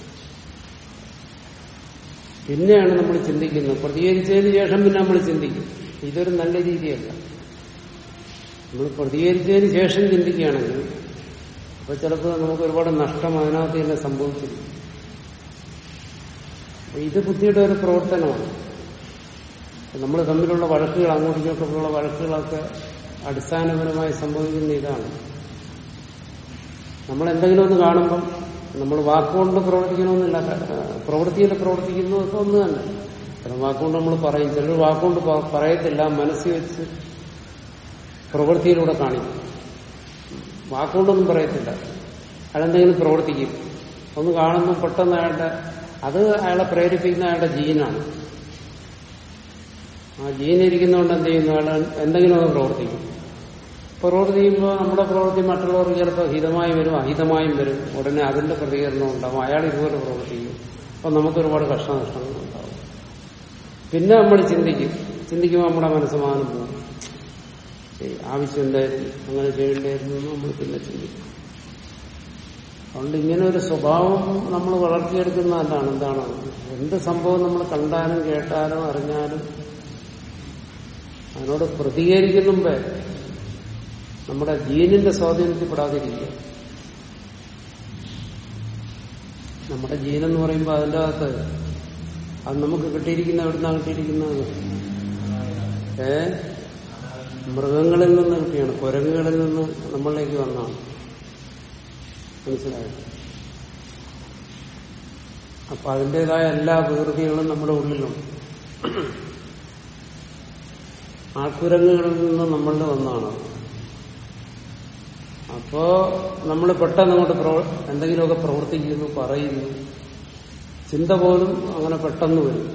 പിന്നെയാണ് നമ്മൾ ചിന്തിക്കുന്നത് പ്രതികരിച്ചതിന് ശേഷം പിന്നെ നമ്മൾ ചിന്തിക്കും ഇതൊരു നല്ല രീതിയല്ല നമ്മൾ പ്രതികരിച്ചതിന് ശേഷം ചിന്തിക്കുകയാണെങ്കിൽ അപ്പൊ ചിലപ്പോൾ നമുക്ക് ഒരുപാട് നഷ്ടം അതിനകത്ത് തന്നെ സംഭവിച്ചിരിക്കും അപ്പൊ ഇത് ബുദ്ധിയുടെ ഒരു പ്രവർത്തനമാണ് നമ്മൾ തമ്മിലുള്ള വഴക്കുകൾ അങ്ങോട്ടും ഇങ്ങോട്ടുള്ള വഴക്കുകളൊക്കെ അടിസ്ഥാനപരമായി സംഭവിക്കുന്ന ഇതാണ് നമ്മൾ എന്തെങ്കിലും ഒന്ന് കാണുമ്പം നമ്മൾ വാക്കുകൊണ്ട് പ്രവർത്തിക്കണമെന്നില്ല പ്രവൃത്തിയിൽ പ്രവർത്തിക്കുന്നതൊക്കെ ഒന്ന് തന്നെ ചില വാക്കുകൊണ്ട് നമ്മൾ പറയും ചിലർ വാക്കുകൊണ്ട് പ- പറയത്തില്ല മനസ്സിൽ വെച്ച് പ്രവൃത്തിയിലൂടെ കാണിക്കും വാക്കുകൊണ്ടൊന്നും പറയത്തില്ല അയാളെന്തെങ്കിലും പ്രവർത്തിക്കും ഒന്ന് കാണുമ്പോൾ പെട്ടെന്ന് അയാളുടെ അത് അയാളെ പ്രേരിപ്പിക്കുന്ന അയാളുടെ ജീനാണ് ആ ജീനിരിക്കുന്നതുകൊണ്ട് എന്ത് ചെയ്യുന്നു അയാൾ എന്തെങ്കിലും ഒന്ന് പ്രവർത്തിക്കും പ്രവർത്തിക്കുമ്പോൾ നമ്മുടെ പ്രവൃത്തി മറ്റുള്ളവർക്ക് ചിലപ്പോൾ ഹിതമായി വരും അഹിതമായും വരും ഉടനെ അതിന്റെ പ്രതികരണം ഉണ്ടാവും അയാൾ ഇതുപോലെ പ്രവർത്തിക്കും അപ്പൊ നമുക്ക് ഒരുപാട് കഷ്ടനഷ്ടങ്ങൾ ഉണ്ടാവും പിന്നെ നമ്മൾ ചിന്തിക്കും ചിന്തിക്കുമ്പോൾ നമ്മുടെ മനസ്സമാനം പോകും ഏയ് ആവശ്യമുണ്ടായിരുന്നു അങ്ങനെ ചെയ്യേണ്ടായിരുന്നു എന്ന് നമ്മൾ പിന്നെ ചിന്തിക്കും അതുകൊണ്ട് ഇങ്ങനെ ഒരു സ്വഭാവം നമ്മൾ വളർത്തിയെടുക്കുന്ന നല്ലതാണ് എന്താണ് എന്ത് സംഭവം നമ്മൾ കണ്ടാലും കേട്ടാലും അറിഞ്ഞാലും അതിനോട് പ്രതികരിക്കുന്നുമ്പേ നമ്മുടെ ജീനിന്റെ സ്വാധീനത്തിൽ പെടാതിരിക്കുക നമ്മുടെ ജീനെന്ന് പറയുമ്പോൾ അതിൻ്റെ അകത്ത് അത് നമുക്ക് കിട്ടിയിരിക്കുന്ന എവിടുന്നാണ് കിട്ടിയിരിക്കുന്നത് ഏ മൃഗങ്ങളിൽ നിന്ന് കിട്ടിയാണ് കുരങ്ങുകളിൽ നിന്ന് നമ്മളിലേക്ക് വന്നാണ് മനസ്സിലായോ അപ്പൊ അതിൻ്റെതായ എല്ലാ വികൃതികളും നമ്മുടെ ഉള്ളിലുണ്ട് ആൾക്കുരങ്ങുകളിൽ നിന്ന് നമ്മളുടെ വന്നാണ് അപ്പോ നമ്മൾ പെട്ടെന്ന് അങ്ങോട്ട് പ്രവ- എന്തെങ്കിലുമൊക്കെ പ്രവർത്തിക്കുന്നു പറയുന്നു ചിന്ത പോലും അങ്ങനെ പെട്ടെന്ന് വരും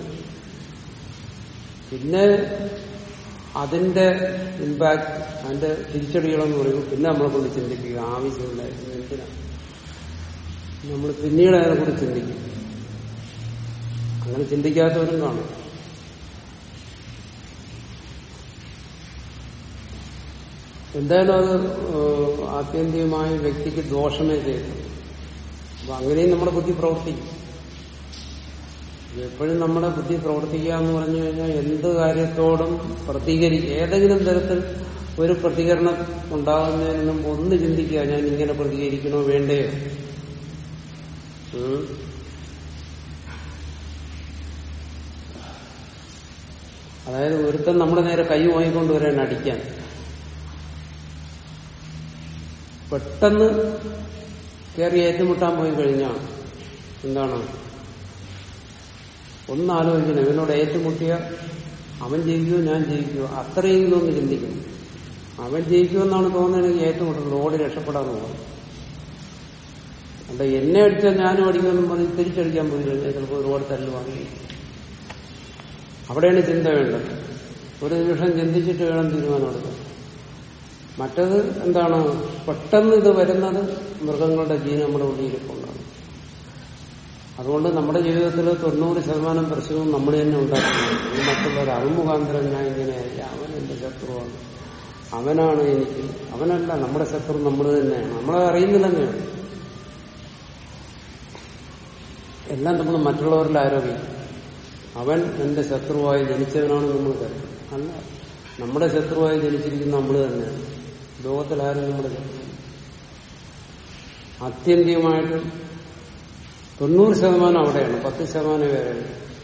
പിന്നെ അതിന്റെ ഇമ്പാക്ട് അതിന്റെ തിരിച്ചടികളെന്ന് പറയുമ്പോൾ പിന്നെ നമ്മളെ കൊണ്ട് ചിന്തിക്കുക ആവശ്യമില്ലായിരുന്നു എന്തിനാ നമ്മൾ പിന്നീട് അതിനെക്കുറിച്ച് ചിന്തിക്കും അങ്ങനെ ചിന്തിക്കാത്തവരും കാണും എന്തായാലും അത് ഏഹ്, ആത്യന്തികമായി വ്യക്തിക്ക് ദോഷമേ ചെയ്തു അപ്പൊ അങ്ങനെയും നമ്മുടെ ബുദ്ധി പ്രവർത്തിക്കും എപ്പോഴും നമ്മുടെ ബുദ്ധി പ്രവർത്തിക്കുക എന്ന് പറഞ്ഞു കഴിഞ്ഞാൽ എന്ത് കാര്യത്തോടും പ്രതികരിക്കുക ഏതെങ്കിലും തരത്തിൽ ഒരു പ്രതികരണം ഉണ്ടാകുന്നതിന് മുമ്പ് ഒന്ന് ചിന്തിക്കുക ഞാൻ ഇങ്ങനെ പ്രതികരിക്കണോ വേണ്ടയോ ഉം. അതായത് ഒരുത്തൻ നമ്മുടെ നേരെ കൈ വാങ്ങിക്കൊണ്ട് വരാൻ അടിക്കാൻ പെട്ടെന്ന് കയറി ഏറ്റുമുട്ടാൻ പോയി കഴിഞ്ഞാൽ എന്താണ് ഒന്ന് ആലോചിക്കണം ഇവനോട് ഏറ്റുമുട്ടിയ അവൻ ജയിക്കുമോ ഞാൻ ജയിക്കുമോ അത്രയെങ്കിലും ഒന്ന് ചിന്തിക്കണം അവൻ ജയിക്കുമെന്നാണ് തോന്നുന്നതെങ്കിൽ ഏറ്റുമുട്ടുന്നത് ഓടി രക്ഷപ്പെടാന്ന് പോകും അല്ല എന്നെ അടിച്ചാൽ ഞാനും അടിക്കുമെന്നും പറഞ്ഞ് തിരിച്ചടിക്കാൻ പോയി കഴിഞ്ഞാൽ ചിലപ്പോൾ ഒരുപാട് തല്ല് വാങ്ങി അവിടെയാണ് ചിന്ത വേണ്ടത് ഒരു നിമിഷം ചിന്തിച്ചിട്ട് വേണം തീരുമാനമെടുക്കാൻ മറ്റത് എന്താണ് പെട്ടെന്ന് ഇത് വരുന്നത് മൃഗങ്ങളുടെ ജീവൻ നമ്മുടെ ഉള്ളിയിരിപ്പുണ്ടാകും അതുകൊണ്ട് നമ്മുടെ ജീവിതത്തിൽ തൊണ്ണൂറ് ശതമാനം പ്രശ്നവും നമ്മൾ തന്നെ ഉണ്ടാക്കുന്നത് ഈ മറ്റുള്ളവർ അവൻ മുഖാന്തരം ഞാൻ ഇങ്ങനെയല്ല അവൻ എന്റെ ശത്രുവാണ് അവനാണ് എനിക്ക് അവനല്ല നമ്മുടെ ശത്രു നമ്മൾ തന്നെയാണ് നമ്മളെ അറിയുന്നില്ലെന്നാണ് എല്ലാം നമ്മൾ മറ്റുള്ളവരിൽ ആരോപിക്കും അവൻ എന്റെ ശത്രുവായി ജനിച്ചവനാണ് നമ്മൾ കരുതും അല്ല നമ്മുടെ ശത്രുവായി ജനിച്ചിരിക്കുന്ന നമ്മൾ തന്നെയാണ് ലോകത്തിൽ ആരും നമ്മുടെ ശത്രു ആത്യന്തികമായിട്ട് തൊണ്ണൂറ് ശതമാനം അവിടെയാണ് പത്ത് ശതമാനം വേറെയാണ്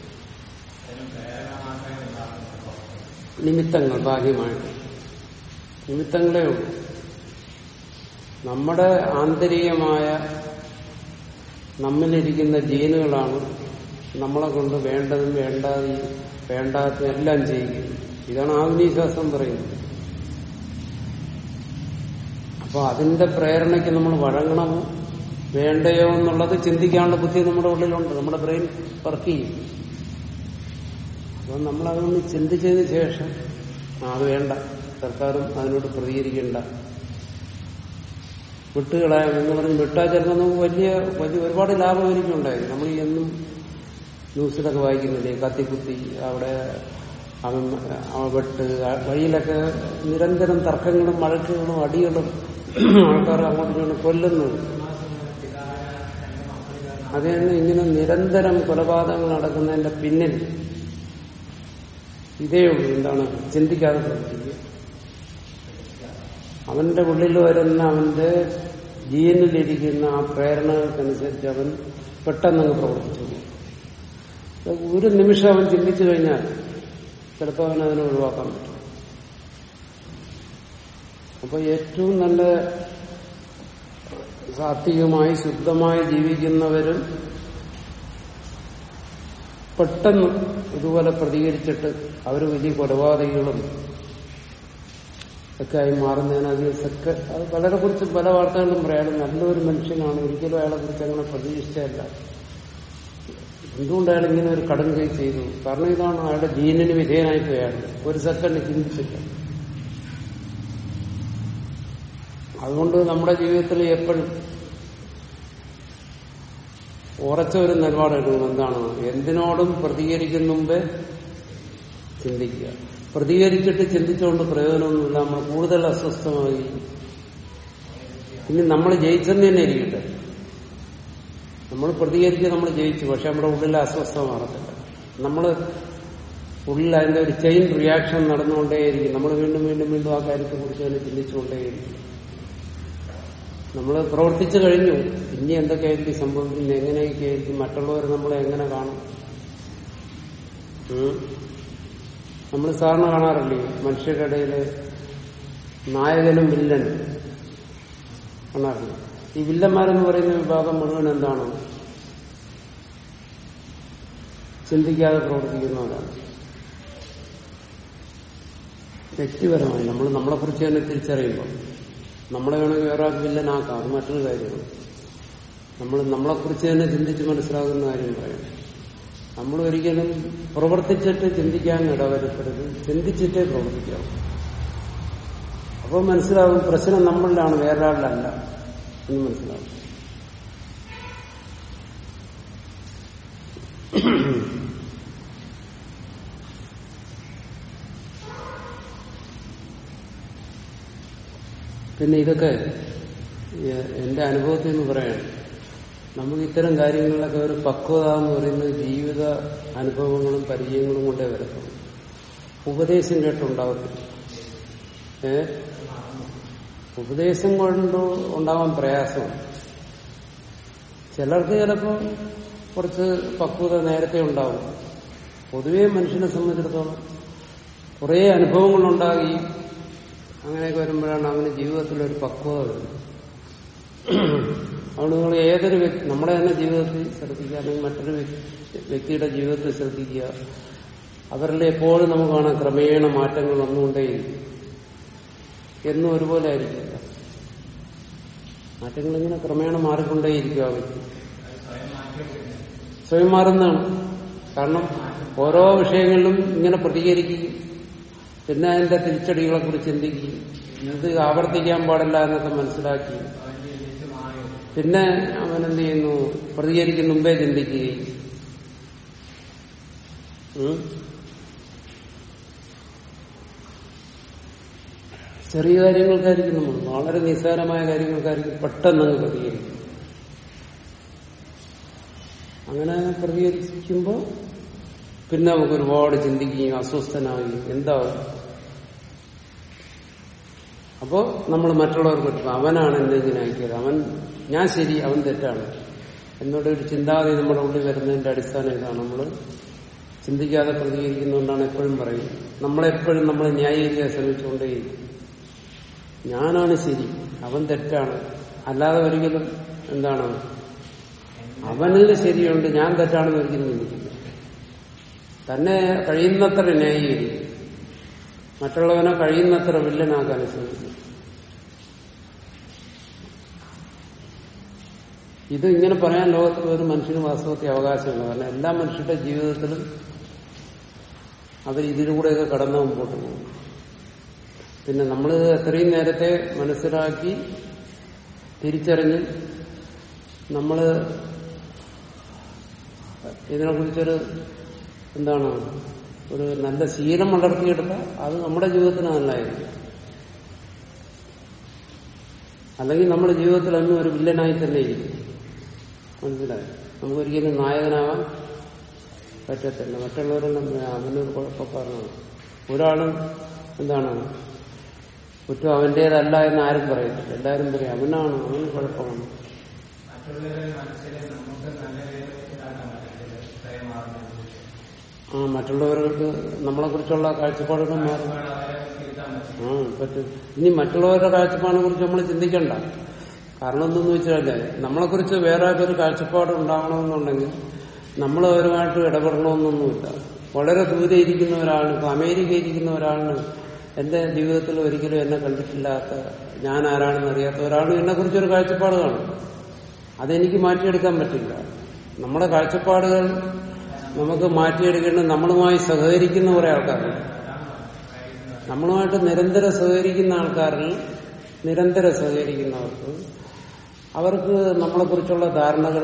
നിമിത്തങ്ങൾ ബാഹ്യമായിട്ട് നിമിത്തങ്ങളേ ഉള്ളൂ നമ്മുടെ ആന്തരികമായ നമ്മിലിരിക്കുന്ന ജീനുകളാണ് നമ്മളെ കൊണ്ട് വേണ്ടതും വേണ്ടാതെ വേണ്ടാത്തതും എല്ലാം ചെയ്യുന്നത് ഇതാണ് ആധുനിക ശാസ്ത്രം പറയുന്നത് അപ്പൊ അതിന്റെ പ്രേരണയ്ക്ക് നമ്മൾ വഴങ്ങണമോ വേണ്ടയോ എന്നുള്ളത് ചിന്തിക്കാനുള്ള ബുദ്ധി നമ്മുടെ ഉള്ളിലുണ്ട് നമ്മുടെ ബ്രെയിൻ വർക്ക് ചെയ്യും അപ്പൊ നമ്മൾ അതൊന്ന് ചിന്തിച്ചതിന് ശേഷം ആ, അത് വേണ്ട സർക്കാരും അതിനോട് പ്രതികരിക്കേണ്ട വിട്ടുകളയാം എന്ന് പറഞ്ഞ് വിട്ടാ ചിലപ്പോൾ നമുക്ക് വലിയ വലിയ ഒരുപാട് ലാഭമായിരിക്കും ഉണ്ടായി നമ്മൾ ഈ എന്നും ന്യൂസിലൊക്കെ വായിക്കുന്നില്ലേ കത്തിക്കുത്തി അവിടെ അവൻ അവൻ വെട്ട് ആ വഴിയിലൊക്കെ നിരന്തരം തർക്കങ്ങളും വഴക്കുകളും അടികളും ആൾക്കാർ അങ്ങോട്ടും ഇങ്ങോട്ടും കൊല്ലുന്നു അത് തന്നെ ഇങ്ങനെ നിരന്തരം കൊലപാതകങ്ങൾ നടക്കുന്നതിന്റെ പിന്നിൽ ഇതേ ഉള്ളൂ എന്താണ് ചിന്തിക്കാതെ പ്രവർത്തിക്കുക അവന്റെ ഉള്ളിൽ വരുന്ന അവന്റെ ജീവനിലിരിക്കുന്ന ആ പ്രേരണകൾക്കനുസരിച്ച് അവൻ പെട്ടെന്ന് പ്രവർത്തിച്ചു പോകും. ഒരു നിമിഷം അവൻ ചിന്തിച്ചു കഴിഞ്ഞാൽ ചിലപ്പോൾ അവൻ അതിനെ ഒഴിവാക്കാൻ പറ്റും അപ്പൊ ഏറ്റവും നല്ല സാത്വികമായി ശുദ്ധമായി ജീവിക്കുന്നവരും പെട്ടെന്ന് ഇതുപോലെ പ്രതികരിച്ചിട്ട് അവർ വലിയ കൊലപാതകികളും ഒക്കെ ആയി മാറുന്നതിന് അതിനൊക്കെ അത് വളരെ കുറിച്ച് പല വാർത്തകളും പറയാം നല്ലൊരു മനുഷ്യനാണ് ഒരിക്കലും അയാളെ കുറിച്ച് അങ്ങനെ പ്രതീക്ഷിച്ചതല്ല എന്തുകൊണ്ട് അയാൾ ഇങ്ങനെ ഒരു കടം കൈ ചെയ്തു കാരണം ഇതാണ് അയാളുടെ ജീനിന് വിധേയനായി പോയി അയാൾ ഒരു സെക്കൻഡ് ചിന്തിച്ചില്ല അതുകൊണ്ട് നമ്മുടെ ജീവിതത്തിൽ എപ്പോഴും ഉറച്ച ഒരു നിലപാടെടുക്കണം എന്താണ് എന്തിനോടും പ്രതികരിക്കുന്ന മുമ്പേ ചിന്തിക്കുക പ്രതികരിച്ചിട്ട് ചിന്തിച്ചുകൊണ്ട് പ്രയോജനമൊന്നുമില്ല നമ്മൾ കൂടുതൽ അസ്വസ്ഥമായി ഇനി നമ്മൾ ജയിച്ചെന്ന് തന്നെ ഇരിക്കട്ടെ നമ്മൾ പ്രതികരിച്ച് നമ്മൾ ജയിച്ചു പക്ഷെ നമ്മുടെ ഉള്ളിലെ അസ്വസ്ഥത മാറത്തില്ല നമ്മൾ ഉള്ളിൽ അതിന്റെ ഒരു ചെയിൻ റിയാക്ഷൻ നടന്നുകൊണ്ടേയിരിക്കും നമ്മൾ വീണ്ടും വീണ്ടും വീണ്ടും ആ കാര്യത്തെ കുറിച്ച് തന്നെ ചിന്തിച്ചുകൊണ്ടേയിരിക്കും നമ്മൾ പ്രവർത്തിച്ചു കഴിഞ്ഞു ഇനി എന്തൊക്കെയായിരിക്കും സംഭവിക്കുന്നത് എങ്ങനെയൊക്കെ ആയിരിക്കും മറ്റുള്ളവർ നമ്മളെ എങ്ങനെ കാണും ഉം. നമ്മൾ സാറിന് കാണാറില്ലേ മനുഷ്യരുടെ ഇടയിൽ നായകനും വില്ലനും കാണാറില്ല ഈ വില്ലന്മാരെന്ന് പറയുന്ന വിഭാഗം മുഴുവൻ എന്താണ് ചിന്തിക്കാതെ പ്രവർത്തിക്കുന്നവരാണ് വ്യക്തിപരമായി നമ്മൾ നമ്മളെ കുറിച്ച് തന്നെ തിരിച്ചറിയുമ്പോൾ നമ്മളെ വേണമെങ്കിൽ വേറെ ആൾക്ക് വില്ലനാക്കാം അത് മറ്റൊരു കാര്യമാണ് നമ്മൾ നമ്മളെക്കുറിച്ച് തന്നെ ചിന്തിച്ച് മനസ്സിലാകുന്ന കാര്യം പറയാം നമ്മൾ ഒരിക്കലും പ്രവർത്തിച്ചിട്ട് ചിന്തിക്കാൻ ഇടവരപ്പെടരുത് ചിന്തിച്ചിട്ടേ പ്രവർത്തിക്കാവൂ അപ്പോൾ മനസ്സിലാവും പ്രശ്നം നമ്മളിലാണ് വേറൊരാളിലല്ല എന്ന് മനസ്സിലാവും പിന്നെ ഇതൊക്കെ എ- എന്റെ അനുഭവത്തിൽ നിന്ന് പറയാണ് നമുക്ക് ഇത്തരം കാര്യങ്ങളിലൊക്കെ ഒരു പക്വത എന്ന് പറയുന്നത് ജീവിത അനുഭവങ്ങളും പരിചയങ്ങളും കൊണ്ടേ വരത്തുള്ളൂ ഉപദേശം കേട്ടുണ്ടാവത്തില്ല ഏ ഉപദേശം കൊണ്ട് ഉണ്ടാവാൻ പ്രയാസമാണ് ചിലർക്ക് ചിലപ്പോൾ കുറച്ച് പക്വത നേരത്തെ ഉണ്ടാവും പൊതുവെ മനുഷ്യനെ സംബന്ധിച്ചിടത്തോളം കുറേ അനുഭവങ്ങളുണ്ടാകി അങ്ങനെയൊക്കെ വരുമ്പോഴാണ് അവന് ജീവിതത്തിൽ ഒരു പക്വത വരുന്നത് അതുകൊണ്ട് നിങ്ങൾ ഏതൊരു വ്യക്തി നമ്മുടെ തന്നെ ജീവിതത്തിൽ ശ്രദ്ധിക്കുക അല്ലെങ്കിൽ മറ്റൊരു വ്യക്തി- വ്യക്തിയുടെ ജീവിതത്തിൽ ശ്രദ്ധിക്കുക അവരിൽ എപ്പോഴും നമുക്ക് കാണാം ക്രമേണ മാറ്റങ്ങൾ വന്നുകൊണ്ടേയിരിക്കും എന്നും ഒരുപോലെ ആയിരിക്കില്ല മാറ്റങ്ങൾ ഇങ്ങനെ ക്രമേണ മാറിക്കൊണ്ടേയിരിക്കും ആ വ്യക്തി സ്വയം മാറുന്നതാണ് കാരണം ഓരോ വിഷയങ്ങളിലും ഇങ്ങനെ പ്രതികരിക്കുകയും പിന്നെ അതിന്റെ തിരിച്ചടികളെ കുറിച്ച് ചിന്തിക്കുകയും ഇത് ആവർത്തിക്കാൻ പാടില്ല എന്നൊക്കെ മനസ്സിലാക്കി പിന്നെ അവൻ എന്ത് ചെയ്യുന്നു പ്രതികരിക്കുന്ന മുമ്പേ ചിന്തിക്കുകയും ഉം. ചെറിയ കാര്യങ്ങൾക്കായിരിക്കും നമ്മൾ വളരെ നിസ്സാരമായ കാര്യങ്ങൾക്കായിരിക്കും പെട്ടെന്ന് അങ്ങ് പ്രതികരിക്കും അങ്ങനെ പ്രതികരിക്കുമ്പോൾ പിന്നെ നമുക്ക് ഒരുപാട് ചിന്തിക്കുകയും അസ്വസ്ഥനാവുകയും എന്താവും അപ്പോ നമ്മൾ മറ്റുള്ളവർക്ക് പറ്റും അവനാണ് എന്നെ ഇങ്ങനെ ആക്കിയത് അവൻ ഞാൻ ശരി അവൻ തെറ്റാണ് എന്നോട് ഒരു ചിന്താഗതി നമ്മുടെ ഉള്ളിൽ വരുന്നതിന്റെ അടിസ്ഥാനം ഇതാണ് നമ്മൾ ചിന്തിക്കാതെ പ്രതികരിക്കുന്നതുകൊണ്ടാണ് എപ്പോഴും പറയും നമ്മളെപ്പോഴും നമ്മൾ ന്യായീകരിക്കാൻ ശ്രമിച്ചുകൊണ്ടേയിരിക്കും ഞാനാണ് ശരി അവൻ തെറ്റാണ് അല്ലാതെ ഒരിക്കലും എന്താണ് അവനിൽ ശരിയുണ്ട് ഞാൻ തെറ്റാണെന്ന് ഒരിക്കലും ചിന്തിക്കില്ല തന്നെ കഴിയുന്നത്ര ന്യായീകരിക്കും മറ്റുള്ളവനെ കഴിയുന്നത്ര വില്ലനാക്കാൻ ശ്രമിക്കും ഇത് ഇങ്ങനെ പറയാൻ ലോകത്തിൽ ഒരു മനുഷ്യന് വാസ്തവത്തെ അവകാശമില്ല കാരണം എല്ലാ മനുഷ്യരുടെ ജീവിതത്തിലും അവർ ഇതിലൂടെയൊക്കെ കടന്നു മുമ്പോട്ട് പോകും പിന്നെ നമ്മൾ എത്രയും നേരത്തെ മനസ്സിലാക്കി തിരിച്ചറിഞ്ഞ് നമ്മൾ ഇതിനെക്കുറിച്ചൊരു എന്താണ് ഒരു നല്ല ശീലം വളർത്തിയെടുത്താൽ അത് നമ്മുടെ ജീവിതത്തിന് നല്ലതായിരിക്കും അല്ലെങ്കിൽ നമ്മുടെ ജീവിതത്തിൽ അന്നും ഒരു വില്ലനായി തന്നെ ഇരിക്കും മനസ്സിലായി നമുക്കൊരിക്കലും നായകനാവാൻ പറ്റത്തില്ല മറ്റുള്ളവരെല്ലാം പറയാം, അവനൊരു കുഴപ്പക്കാരനാണ് ഒരാളും എന്താണ് കുറ്റം അവന്റേതല്ല എന്ന് ആരും പറയത്തില്ല എല്ലാവരും പറയും അവനാണ് അവന് കുഴപ്പമാണ് മറ്റുള്ളവരുടെ മനസ്സിൽ നമുക്ക് നല്ല രീതിയിൽ ഇതാക്കാൻ പറ്റത്തില്ല സ്വയം മാറുന്നത് ആ മറ്റുള്ളവർക്ക് നമ്മളെ കുറിച്ചുള്ള കാഴ്ചപ്പാടുകൾ മാറും അവരെ തിരുത്താൻ പറ്റും ആ പറ്റും ഇനി മറ്റുള്ളവരുടെ കാഴ്ചപ്പാടിനെ കുറിച്ച് നമ്മൾ ചിന്തിക്കണ്ട കാരണം എന്തെന്ന് വെച്ചാല് നമ്മളെ കുറിച്ച് വേറെ ഒരു കാഴ്ചപ്പാട് ഉണ്ടാവണമെന്നുണ്ടെങ്കിൽ നമ്മൾ അവരുമായിട്ട് ഇടപെടണമെന്നൊന്നുമില്ല വളരെ ദൂരെ ഇരിക്കുന്ന ഒരാളിന് ഇപ്പൊ അമേരിക്കയിൽ ഇരിക്കുന്ന ഒരാളിന് എന്റെ ജീവിതത്തിൽ ഒരിക്കലും എന്നെ കണ്ടിട്ടില്ലാത്ത ഞാൻ ആരാണെന്ന് അറിയാത്ത ഒരാളിന് എന്നെ കുറിച്ചൊരു കാഴ്ചപ്പാട് കാണും അതെനിക്ക് മാറ്റിയെടുക്കാൻ പറ്റില്ല നമ്മുടെ കാഴ്ചപ്പാടുകൾ നമുക്ക് മാറ്റിയെടുക്കേണ്ടത് നമ്മളുമായി സഹകരിക്കുന്ന കുറെ ആൾക്കാരുണ്ട് നമ്മളുമായിട്ട് നിരന്തരം സഹകരിക്കുന്ന ആൾക്കാരിൽ നിരന്തരം സഹകരിക്കുന്നവർക്ക് അവർക്ക് നമ്മളെക്കുറിച്ചുള്ള ധാരണകൾ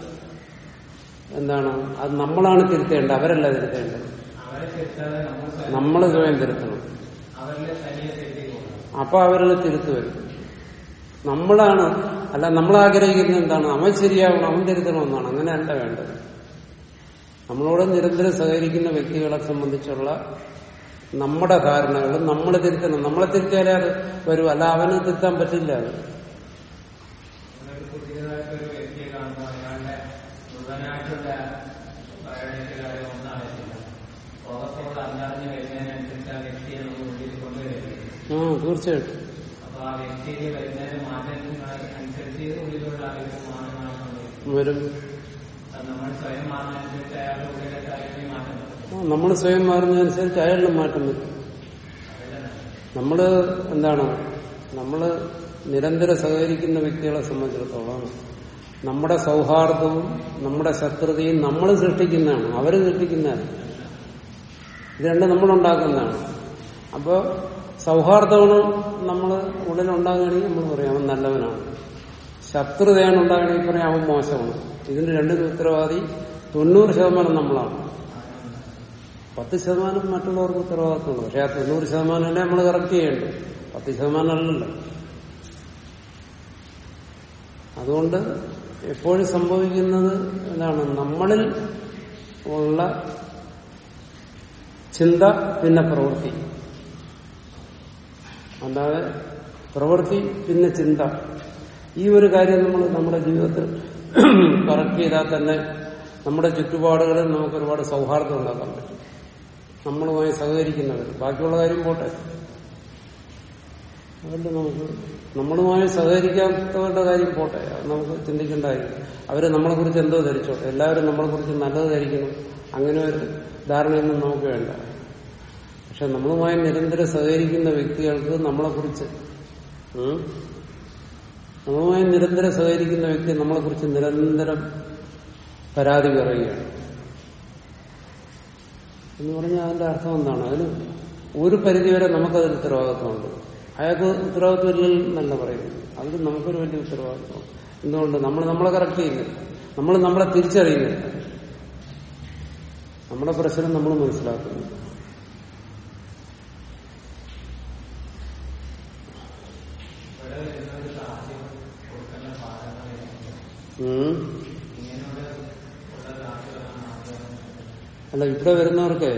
എന്താണ് അത് നമ്മളാണ് തിരുത്തേണ്ടത് അവരല്ല തിരുത്തേണ്ടത് അവരെ തിരുത്താതെ നമ്മൾ സ്വയം നമ്മൾ സ്വയം തിരുത്തണം അവരിലെ തനിയെ തിരുത്തി പോകണം അപ്പൊ അവരിൽ തിരുത്തു വരും നമ്മളാണ് അല്ല നമ്മൾ ആഗ്രഹിക്കുന്നത് എന്താണ് അവൻ ശരിയാവണം അവൻ തിരുത്തണമെന്നാണ് അങ്ങനെയല്ല വേണ്ടത് നമ്മളോട് നിരന്തരം സഹകരിക്കുന്ന വ്യക്തികളെ സംബന്ധിച്ചുള്ള നമ്മുടെ ധാരണകൾ നമ്മൾ തിരുത്തണം നമ്മളെ തിരുത്തിയാലേ അത് വരും അല്ല അവന് തിരുത്താൻ പറ്റില്ല അത് നമ്മളൊരു പുതിയതായിട്ട് ഒരു വ്യക്തിയെ കാണുമ്പോൾ അയാളുടെ മുഴുവനായിട്ടുള്ള ബയോഡേറ്റകളെ ഒന്നും അറിയത്തില്ല പുറത്തോട് അന്തറിഞ്ഞ് വരുന്നതിനനുസരിച്ച് ആ വ്യക്തിയെ നമ്മൾ ഉള്ളിൽ കൊണ്ടുവരിക ആ തീർച്ചയായിട്ടും അപ്പൊ ആ വ്യക്തിയിൽ വരുന്നതിന് മാറ്റങ്ങൾ അനുസരിച്ച് ഉള്ളിലുള്ള അറിവ് മാറ്റമാണെന്നുള്ളത് വരും അത് നമ്മൾ സ്വയം മാറുന്നതനുസരിച്ച് അയാളുടെ ഉള്ളിലെ കാര്യത്തിൽ മാറ്റം വരും നമ്മൾ സ്വയം മാറുന്നതനുസരിച്ച് അയാളിലും മാറ്റം വരും അതല്ല നമ്മള് എന്താണ് നമ്മള് നിരന്തരം സഹകരിക്കുന്ന വ്യക്തികളെ സംബന്ധിച്ചിടത്തോളം നമ്മുടെ സൗഹാർദ്ദവും നമ്മുടെ ശത്രുതയും നമ്മൾ സൃഷ്ടിക്കുന്നതാണ് അവര് സൃഷ്ടിക്കുന്നതാണ് ഇത് രണ്ടും നമ്മളുണ്ടാക്കുന്നതാണ് അപ്പോ സൗഹാർദ്ദമാണ് നമ്മൾ ഉള്ളിലുണ്ടാകുകയാണെങ്കിൽ നമ്മൾ പറയും അവൻ നല്ലവനാണ് ശത്രുതയാണ് ഉണ്ടാകണമെങ്കിൽ പറയാം അവൻ മോശമാണ് ഇതിന് രണ്ടിനും ഉത്തരവാദി തൊണ്ണൂറ് ശതമാനം നമ്മളാണ് പത്ത് ശതമാനം മറ്റുള്ളവർക്ക് ഉത്തരവാദിത്തമുണ്ട് പക്ഷെ ആ തൊണ്ണൂറ് ശതമാനമല്ലേ നമ്മൾ കറക്റ്റ് ചെയ്യേണ്ടത് പത്ത് ശതമാനം അല്ലല്ലോ അതുകൊണ്ട് എപ്പോഴും സംഭവിക്കുന്നത് എന്താണ് നമ്മളിൽ ഉള്ള ചിന്ത പിന്നെ പ്രവൃത്തി അല്ലാതെ പ്രവൃത്തി പിന്നെ ചിന്ത ഈ ഒരു കാര്യം നമ്മൾ നമ്മുടെ ജീവിതത്തിൽ കറക്റ്റ് ചെയ്താൽ തന്നെ നമ്മുടെ ചുറ്റുപാടുകളിൽ നമുക്ക് ഒരുപാട് സൗഹാർദ്ദം ഉണ്ടാക്കാൻ പറ്റും നമ്മളുമായി സഹകരിക്കുന്നവർ ബാക്കിയുള്ള കാര്യം പോട്ടെ അതല്ല നമുക്ക് നമ്മളുമായി സഹകരിക്കാത്തവരുടെ കാര്യം പോട്ടെ അത് നമുക്ക് ചിന്തിക്കേണ്ട കാര്യം അവര് നമ്മളെ കുറിച്ച് എന്തോ ധരിച്ചോട്ടെ എല്ലാവരും നമ്മളെ കുറിച്ച് നല്ലത് ധരിക്കണം അങ്ങനെ ഒരു ധാരണയൊന്നും നമുക്ക് വേണ്ട പക്ഷെ നമ്മളുമായി നിരന്തരം സഹകരിക്കുന്ന വ്യക്തികൾക്ക് നമ്മളെ കുറിച്ച് നമ്മളുമായി നിരന്തരം സഹകരിക്കുന്ന വ്യക്തി നമ്മളെ കുറിച്ച് നിരന്തരം പരാതി പറയുകയാണ് എന്ന് പറഞ്ഞാൽ അതിന്റെ അർത്ഥം എന്താണ് അതിന് ഒരു പരിധിവരെ നമുക്കതിൽ ഉത്തരവാദിത്വമുണ്ട് അയാൾക്ക് ഉത്തരവാദിത്വം ഇല്ലെന്നല്ല പറയുന്നത് അതിൽ നമുക്കൊരു വലിയ ഉത്തരവാദിത്വം എന്തുകൊണ്ട് നമ്മൾ നമ്മളെ കറക്റ്റ് ചെയ്യുന്നില്ല നമ്മൾ നമ്മളെ തിരിച്ചറിയുന്നില്ല നമ്മുടെ പ്രശ്നം നമ്മൾ മനസ്സിലാക്കുന്നു ഇവിടെ വരുന്നവർക്ക് ആദ്യം കൊടുക്കുന്ന പാഠങ്ങളായിരിക്കും ഉം. ഇങ്ങനെയുള്ള ഉള്ള ക്ലാസ്സുകളാണ് ആദ്യം അല്ല ഇവിടെ വരുന്നവർക്ക്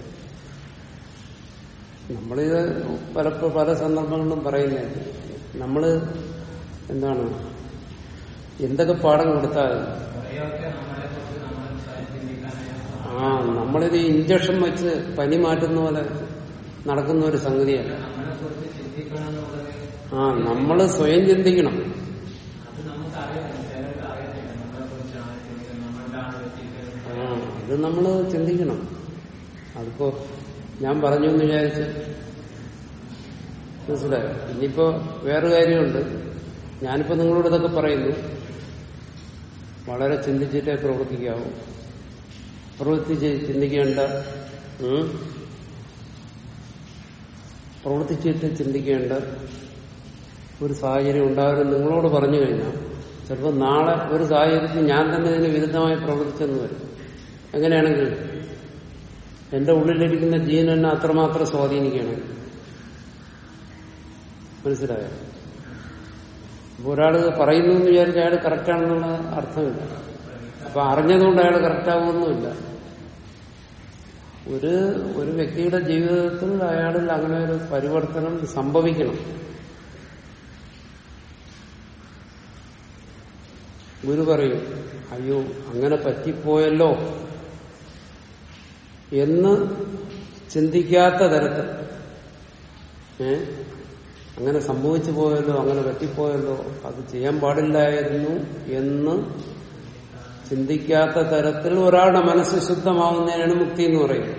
നമ്മളിത് പലപ്പോ പല സന്ദർഭങ്ങളിലും പറയുന്നത് നമ്മള് എന്താണ് എന്തൊക്കെ പാഠം കൊടുത്താൽ കുറേയൊക്കെ നമ്മളെ കുറിച്ച് നമ്മൾ സ്വയം ചിന്തിക്കാനായിട്ട് ആ നമ്മളിത് ഇഞ്ചക്ഷൻ വെച്ച് പനി മാറ്റുന്ന പോലെ നടക്കുന്ന ഒരു സംഗതിയല്ല നമ്മളെ കുറിച്ച് ചിന്തിക്കണം എന്നുള്ളത് ആ നമ്മള് സ്വയം ചിന്തിക്കണം അത് നമുക്ക് അറിയത്തില്ല ചിലർക്ക് അറിയത്തില്ല നമ്മളെ കുറിച്ചാണ് ചിന്തിക്കുന്നത് നമ്മളുടെ ആണ് വ്യക്തിത്വം ആ ഇത് നമ്മള് ചിന്തിക്കണം അതിപ്പോ ഞാൻ പറഞ്ഞു എന്ന് വിചാരിച്ച് മനസ്സിലായോ ഇനിയിപ്പോ വേറെ കാര്യമുണ്ട് ഞാനിപ്പോ നിങ്ങളോട് ഇതൊക്കെ പറയുന്നു വളരെ ചിന്തിച്ചിട്ടേ പ്രവർത്തിക്കാവൂ പ്രവർത്തിച്ച് ചിന്തിക്കേണ്ട ഉം, പ്രവർത്തിച്ചിട്ട് ചിന്തിക്കേണ്ട ഒരു സാഹചര്യം ഉണ്ടാകും നിങ്ങളോട് പറഞ്ഞു കഴിഞ്ഞാൽ ചിലപ്പോൾ നാളെ ഒരു സാഹചര്യത്തിൽ ഞാൻ തന്നെ ഇതിന് വിരുദ്ധമായി പ്രവർത്തിച്ചെന്ന് വരും എങ്ങനെയാണെങ്കിൽ എന്റെ ഉള്ളിലിരിക്കുന്ന ജീൻ എന്നെ അത്രമാത്രം സ്വാധീനിക്കണം മനസ്സിലായോ അപ്പൊ ഒരാൾ പറയുന്നു എന്ന് വിചാരിച്ച് അയാൾ കറക്റ്റാണെന്നുള്ള അർത്ഥമില്ല അപ്പൊ അറിഞ്ഞതുകൊണ്ട് അയാൾ കറക്റ്റാവുമൊന്നുമില്ല ഒരു ഒരു വ്യക്തിയുടെ ജീവിതത്തിൽ അയാളിൽ അങ്ങനെ ഒരു പരിവർത്തനം സംഭവിക്കണം ഗുരു പറയും അയ്യോ അങ്ങനെ പറ്റിപ്പോയല്ലോ എന്ന് ചിന്തിക്കാത്ത തരത്തിൽ ഏ അങ്ങനെ സംഭവിച്ചു പോയല്ലോ അങ്ങനെ പറ്റിപ്പോയല്ലോ അത് ചെയ്യാൻ പാടില്ലായിരുന്നു എന്ന് ചിന്തിക്കാത്ത തരത്തിൽ ഒരാളുടെ മനസ്സ് ശുദ്ധമാവുന്നതിനാണ് മുക്തി എന്ന് പറയുന്നത്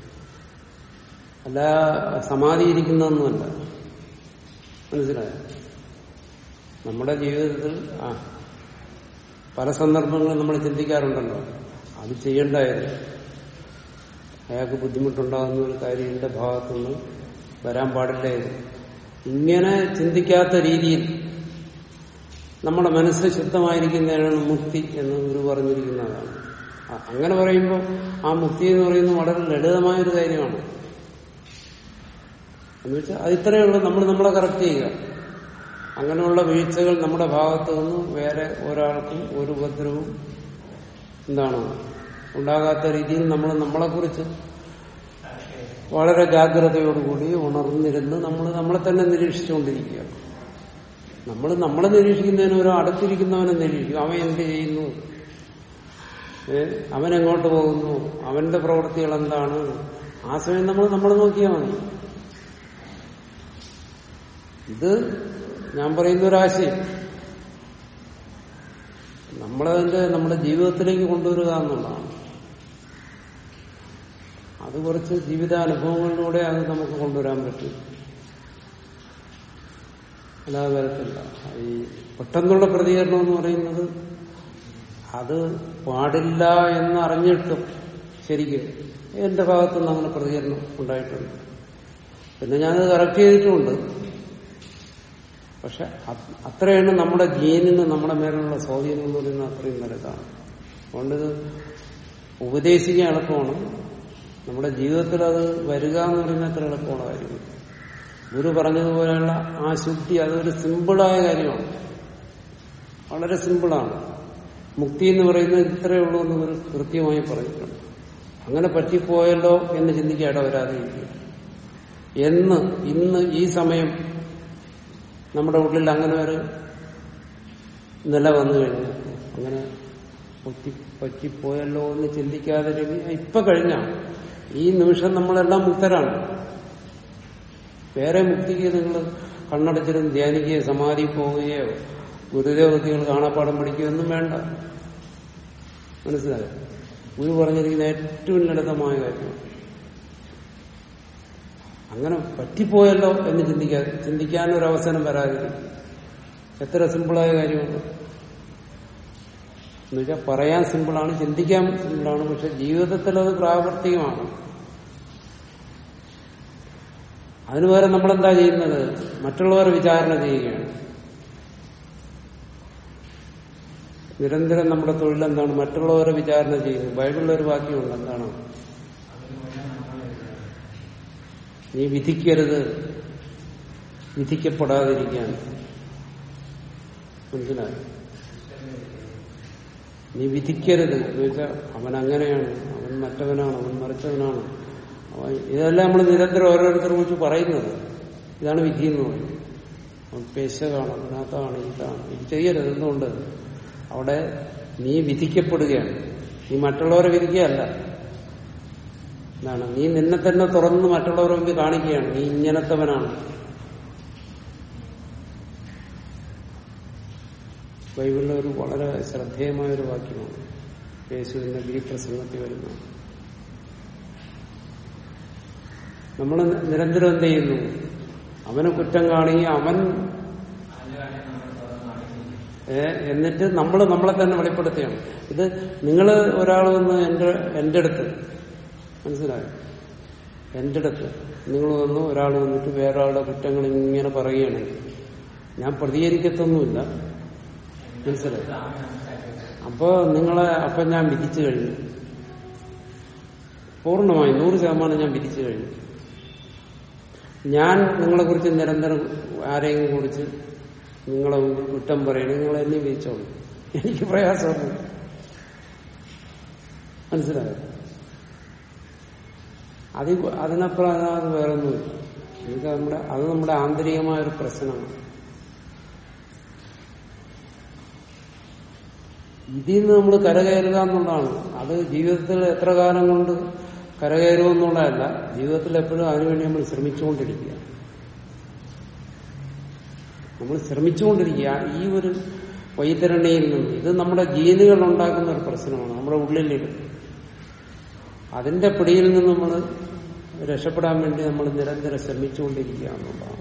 അല്ല സമാധി ഇരിക്കുന്നതൊന്നുമല്ല മനസ്സിലായോ നമ്മുടെ ജീവിതത്തിൽ ആ പല സന്ദർഭങ്ങളും നമ്മൾ ചിന്തിക്കാറുണ്ടല്ലോ അത് ചെയ്യേണ്ടായിരുന്നു അയാൾക്ക് ബുദ്ധിമുട്ടുണ്ടാകുന്ന ഒരു കാര്യം എന്റെ ഭാഗത്തുനിന്ന് വരാൻ പാടില്ലായിരുന്നു ഇങ്ങനെ ചിന്തിക്കാത്ത രീതിയിൽ നമ്മുടെ മനസ്സ് ശുദ്ധമായിരിക്കുന്നതിനാണ് മുക്തി എന്ന് ഗുരു പറഞ്ഞിരിക്കുന്നതാണ് അ- അങ്ങനെ പറയുമ്പോൾ ആ മുക്തി എന്ന് പറയുന്നത് വളരെ ലളിതമായൊരു കാര്യമാണ് എന്ന് വെച്ചാൽ അത് ഇത്രയേ ഉള്ളൂ നമ്മൾ നമ്മളെ കറക്റ്റ് ചെയ്യുക അങ്ങനെയുള്ള വീഴ്ചകൾ നമ്മുടെ ഭാഗത്തു നിന്ന് വേറെ ഒരാൾക്കും ഒരു ഉപദ്രവവും എന്താണ് ഉണ്ടാകാത്ത രീതിയിൽ നമ്മൾ നമ്മളെക്കുറിച്ച് വളരെ ജാഗ്രതയോടുകൂടി ഉണർന്നിരുന്ന് നമ്മൾ നമ്മളെ തന്നെ നിരീക്ഷിച്ചുകൊണ്ടിരിക്കുക നമ്മൾ നമ്മളെ നിരീക്ഷിക്കുന്നതിന് ഒരു അടുത്തിരിക്കുന്നവനെ നിരീക്ഷിക്കും അവൻ എന്ത് ചെയ്യുന്നു ഏ അവൻ എങ്ങോട്ട് പോകുന്നു അവന്റെ പ്രവൃത്തികൾ എന്താണ് ആ സമയം നമ്മൾ നമ്മൾ നോക്കിയാൽ മതി ഇത് ഞാൻ പറയുന്ന ഒരാശയം നമ്മളതിന്റെ നമ്മുടെ ജീവിതത്തിലേക്ക് കൊണ്ടുവരിക എന്നുള്ളതാണ് അത് കുറച്ച് ജീവിതാനുഭവങ്ങളിലൂടെ അത് നമുക്ക് കൊണ്ടുവരാൻ പറ്റും അല്ലാതെ വരത്തില്ല ഈ പെട്ടെന്നുള്ള പ്രതികരണം എന്ന് പറയുന്നത് അത് പാടില്ല എന്ന് അറിഞ്ഞിട്ടും ശരിക്കും എന്റെ ഭാഗത്തുനിന്ന് അങ്ങനെ പ്രതികരണം ഉണ്ടായിട്ടുണ്ട് പിന്നെ ഞാനത് കറക്റ്റ് ചെയ്തിട്ടുമുണ്ട് പക്ഷെ അത് അത്രയാണ് നമ്മുടെ ജീനിന് നമ്മുടെ മേലുള്ള സ്വാധീനം എന്ന് പറയുന്നത് അത്രയും വലുതാണ് അതുകൊണ്ടിത് ഉപദേശിക്കാൻ എളുപ്പമാണ് നമ്മുടെ ജീവിതത്തിൽ അത് വരിക എന്ന് പറയുന്നത് അത്ര എളുപ്പമുള്ള കാര്യമാണ് ഗുരു പറഞ്ഞതുപോലെയുള്ള ആ ശുദ്ധി അതൊരു സിമ്പിളായ കാര്യമാണ് വളരെ സിമ്പിളാണ് മുക്തി എന്ന് പറയുന്നത് ഇത്രയേ ഉള്ളൂ എന്ന് ഗുരു കൃത്യമായി പറഞ്ഞിട്ടുണ്ട് അങ്ങനെ പറ്റിപ്പോയല്ലോ എന്ന് ചിന്തിക്കാൻ ഇട വരാതെ ഇരിക്കുക. എന്ന് ഇന്ന് ഈ സമയം നമ്മുടെ ഉള്ളിൽ അങ്ങനെ ഒരു നില വന്നു കഴിഞ്ഞു അങ്ങനെ പൊട്ടി പറ്റിപ്പോയല്ലോ എന്ന് ചിന്തിക്കാതെ രവി ഇപ്പൊ കഴിഞ്ഞ ഈ നിമിഷം നമ്മളെല്ലാം മുക്തരാണ് വേറെ മുക്തിക്ക് നിങ്ങൾ കണ്ണടച്ചിരുന്ന് ധ്യാനിക്കുകയോ സമാധി പോവുകയോ ഗുരുദേവതകൾ കാണാപ്പാടം പഠിക്കുകയോ ഒന്നും വേണ്ട മനസ്സിലായോ ഗുരു പറഞ്ഞിരിക്കുന്ന ഏറ്റവും ലളിതമായ കാര്യം അങ്ങനെ പറ്റിപ്പോയല്ലോ എന്ന് ചിന്തിക്കാ ചിന്തിക്കാനൊരവസരം വരാതിരിക്കും എത്ര സിമ്പിളായ കാര്യമാണ് എന്നുവെച്ചാൽ പറയാൻ സിമ്പിളാണ് ചിന്തിക്കാൻ സിമ്പിളാണ് പക്ഷെ ജീവിതത്തിൽ അത് പ്രാവർത്തികമാണ് അതിനു പകരം നമ്മളെന്താ ചെയ്യുന്നത് മറ്റുള്ളവരെ വിചാരണ ചെയ്യുകയാണ് നിരന്തരം നമ്മുടെ തൊഴിൽ എന്താണ് മറ്റുള്ളവരെ വിചാരണ ചെയ്യുന്നത് ബൈബിളിൽ ഒരു വാക്യമുണ്ട് എന്താണ് നീ വിധിക്കരുത് വിധിക്കപ്പെടാതിരിക്കാൻ മനസ്സിലായോ നീ വിധിക്കരുത് എന്ന് വെച്ചാൽ അവൻ അങ്ങനെയാണ് അവൻ മറ്റവനാണ് അവൻ മറിച്ചവനാണ് അവൻ ഇതെല്ലാം നമ്മൾ നിരന്തരം ഓരോരുത്തരെ കുറിച്ച് പറയുന്നത് ഇതാണ് വിധി എന്ന് പറയുന്നത് അവൻ പേശകാണ് അതിനകത്താണ് ഇതാണ് ഇത് ചെയ്യരുത് എന്തുകൊണ്ട് അവിടെ നീ വിധിക്കപ്പെടുകയാണ് നീ മറ്റുള്ളവരെ വിധിക്കുകയല്ല എന്താണ് നീ നിന്നെ തന്നെ തുറന്ന് മറ്റുള്ളവരെ മുമ്പിൽ കാണിക്കുകയാണ് നീ ഇങ്ങനത്തവനാണ് ബൈബിളിലെ ഒരു വളരെ ശ്രദ്ധേയമായ ഒരു വാക്യമാണ് യേശുവിന്റെ ബലിപ്രസംഗത്തിൽ വരുന്ന നമ്മൾ നിരന്തരം എന്ത് ചെയ്യുന്നു അവനെ കുറ്റം കാണുകയും അവൻ ഏ, എന്നിട്ട് നമ്മൾ നമ്മളെ തന്നെ വെളിപ്പെടുത്തുകയാണ് ഇത് നിങ്ങൾ ഒരാൾ വന്ന് എന്റെ എന്റെ അടുത്ത് മനസ്സിലായോ എന്റെ അടുത്ത് നിങ്ങൾ വന്നു ഒരാൾ വന്നിട്ട് വേറെ ആളുടെ കുറ്റങ്ങൾ ഇങ്ങനെ പറയുകയാണെങ്കിൽ ഞാൻ പ്രതികരിക്കത്തൊന്നുമില്ല മനസ്സിലായി അപ്പോ നിങ്ങളെ അപ്പൊ ഞാൻ വിധിച്ചു കഴിഞ്ഞു പൂർണ്ണമായി നൂറ് ശതമാനം ഞാൻ വിധിച്ചു കഴിഞ്ഞു ഞാൻ നിങ്ങളെ കുറിച്ച് നിരന്തരം ആരെയും കുറിച്ച് നിങ്ങളെ മുമ്പിൽ കുറ്റം പറയണേ നിങ്ങൾ എന്നെ വിധിച്ചോളൂ എനിക്ക് പ്രയാസമൊന്നും മനസ്സിലായോ അത് അതിനപ്പുറം അതിനകത്ത് വേറൊന്നുമില്ല ഇത് നമ്മുടെ അത് നമ്മുടെ ആന്തരികമായ ഒരു പ്രശ്നമാണ് ഇതിൽ നിന്ന് നമ്മൾ കരകയറുക എന്നുള്ളതാണ് അത് ജീവിതത്തിൽ എത്ര കാലം കൊണ്ട് കരകയറുക എന്നുള്ളതല്ല ജീവിതത്തിൽ എപ്പോഴും അതിനുവേണ്ടി നമ്മൾ ശ്രമിച്ചുകൊണ്ടിരിക്കുക നമ്മൾ ശ്രമിച്ചുകൊണ്ടിരിക്കുക ഈ ഒരു വൈതരണിയിൽ നിന്ന് ഇത് നമ്മുടെ ജീനുകൾ ഉണ്ടാക്കുന്ന ഒരു പ്രശ്നമാണ് നമ്മുടെ ഉള്ളിലിട്ട് അതിന്റെ പിടിയിൽ നിന്ന് നമ്മൾ രക്ഷപ്പെടാൻ വേണ്ടി നമ്മൾ നിരന്തരം ശ്രമിച്ചുകൊണ്ടിരിക്കുക എന്നുള്ളതാണ്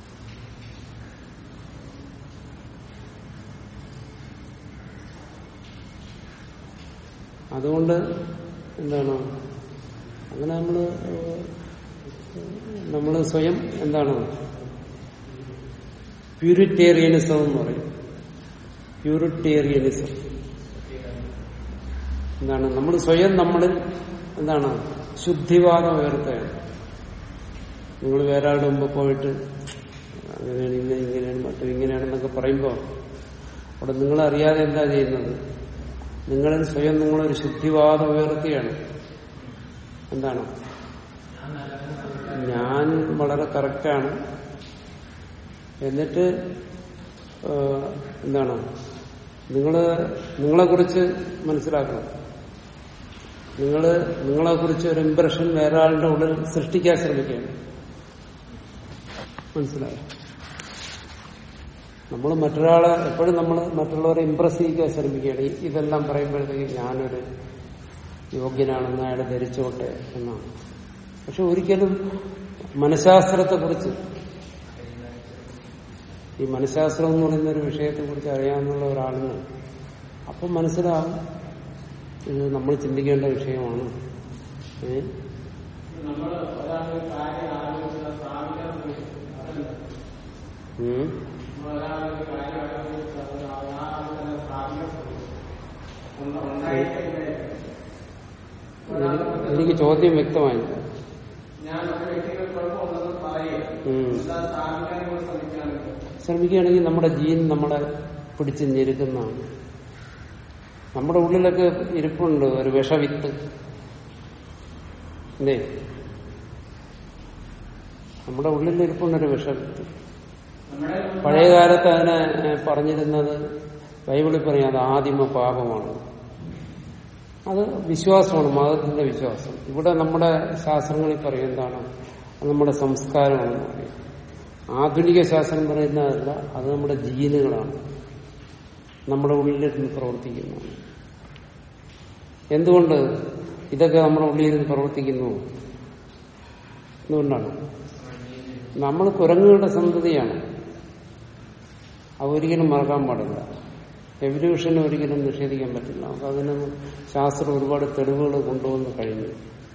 അതുകൊണ്ട് എന്താണ് അങ്ങനെ നമ്മൾ നമ്മൾ സ്വയം എന്താണ് പ്യൂരിറ്റേറിയനിസം എന്ന് പറയും പ്യൂരിറ്റേറിയനിസം എന്താണ് നമ്മൾ സ്വയം നമ്മളിൽ എന്താണ് ശുദ്ധിവാദം ഉയർത്തുകയാണ് നിങ്ങൾ വേറെ ആളുടെ മുമ്പ് പോയിട്ട് അങ്ങനെയാണ് ഇങ്ങനെ ഇങ്ങനെയാണ് മറ്റും ഇങ്ങനെയാണെന്നൊക്കെ പറയുമ്പോൾ അവിടെ നിങ്ങളറിയാതെ എന്താ ചെയ്യുന്നത് നിങ്ങളിൽ സ്വയം നിങ്ങളൊരു ശുദ്ധിവാദം ഉയർത്തുകയാണ് എന്താണ് ഞാൻ വളരെ കറക്റ്റാണ് എന്നിട്ട് ഏഹ്, എന്താണ് നിങ്ങള് നിങ്ങളെക്കുറിച്ച് മനസ്സിലാക്കണം നിങ്ങൾ നിങ്ങളെക്കുറിച്ച് ഒരു ഇംപ്രഷൻ വേറെ ആളുടെ ഉള്ളിൽ സൃഷ്ടിക്കാൻ ശ്രമിക്കുകയാണ് മനസ്സിലായോ നമ്മൾ മറ്റൊരാളെ എപ്പോഴും നമ്മൾ മറ്റുള്ളവരെ ഇംപ്രസ് ചെയ്യിക്കാൻ ശ്രമിക്കുകയാണ് ഈ- ഇതെല്ലാം പറയുമ്പോഴത്തേക്ക് ഞാനൊരു യോഗ്യനാണെന്ന് അയാൾ ധരിച്ചോട്ടെ എന്നാണ് പക്ഷെ ഒരിക്കലും മനഃശാസ്ത്രത്തെക്കുറിച്ച് ഈ മനഃശാസ്ത്രം എന്ന് പറയുന്ന ഒരു വിഷയത്തെക്കുറിച്ച് അറിയാവുന്ന ഒരാളിന് അപ്പം മനസ്സിലാവും ഇത് നമ്മൾ ചിന്തിക്കേണ്ട വിഷയമാണ് ഏ? ഉം. എനിക്ക് എനിക്ക് ചോദ്യം വ്യക്തമായില്ല ഉം. ശ്രമിക്കുകയാണെങ്കിൽ നമ്മുടെ ജീൻ നമ്മളെ പിടിച്ച് ഞെരുക്കുന്നതാണ് നമ്മുടെ ഉള്ളിലൊക്കെ ഇരിപ്പുണ്ട് ഒരു വിഷവിത്ത് അല്ലേ നമ്മുടെ ഉള്ളിൽ ഇരിപ്പുണ്ട് ഒരു വിഷവിത്ത് പഴയ കാലത്ത് അതിനെ ഏഹ്, പറഞ്ഞിരുന്നത് ബൈബിളിൽ പറയാം അത് ആദിമ പാപമാണ് അത് വിശ്വാസമാണ് മതത്തിന്റെ വിശ്വാസം ഇവിടെ നമ്മുടെ ശാസ്ത്രങ്ങളിൽ പറയും എന്താണ് അത് നമ്മുടെ സംസ്കാരമാണെന്ന് പറയും ആധുനിക ശാസ്ത്രം പറയുന്നതല്ല അത് നമ്മുടെ ജീനുകളാണ് നമ്മുടെ ഉള്ളിലിരുന്ന് പ്രവർത്തിക്കുന്നു എന്തുകൊണ്ട് ഇതൊക്കെ നമ്മുടെ ഉള്ളിലിരുന്ന് പ്രവർത്തിക്കുന്നു എന്തുകൊണ്ടാണ് നമ്മൾ കുരങ്ങുകളുടെ സന്തതിയാണ് അത് ഒരിക്കലും മറക്കാൻ പാടില്ല എവല്യൂഷനെ ഒരിക്കലും നിഷേധിക്കാൻ പറ്റില്ല അപ്പൊ അതിന് ശാസ്ത്രം ഒരുപാട് തെളിവുകൾ കൊണ്ടുവന്ന് കഴിഞ്ഞു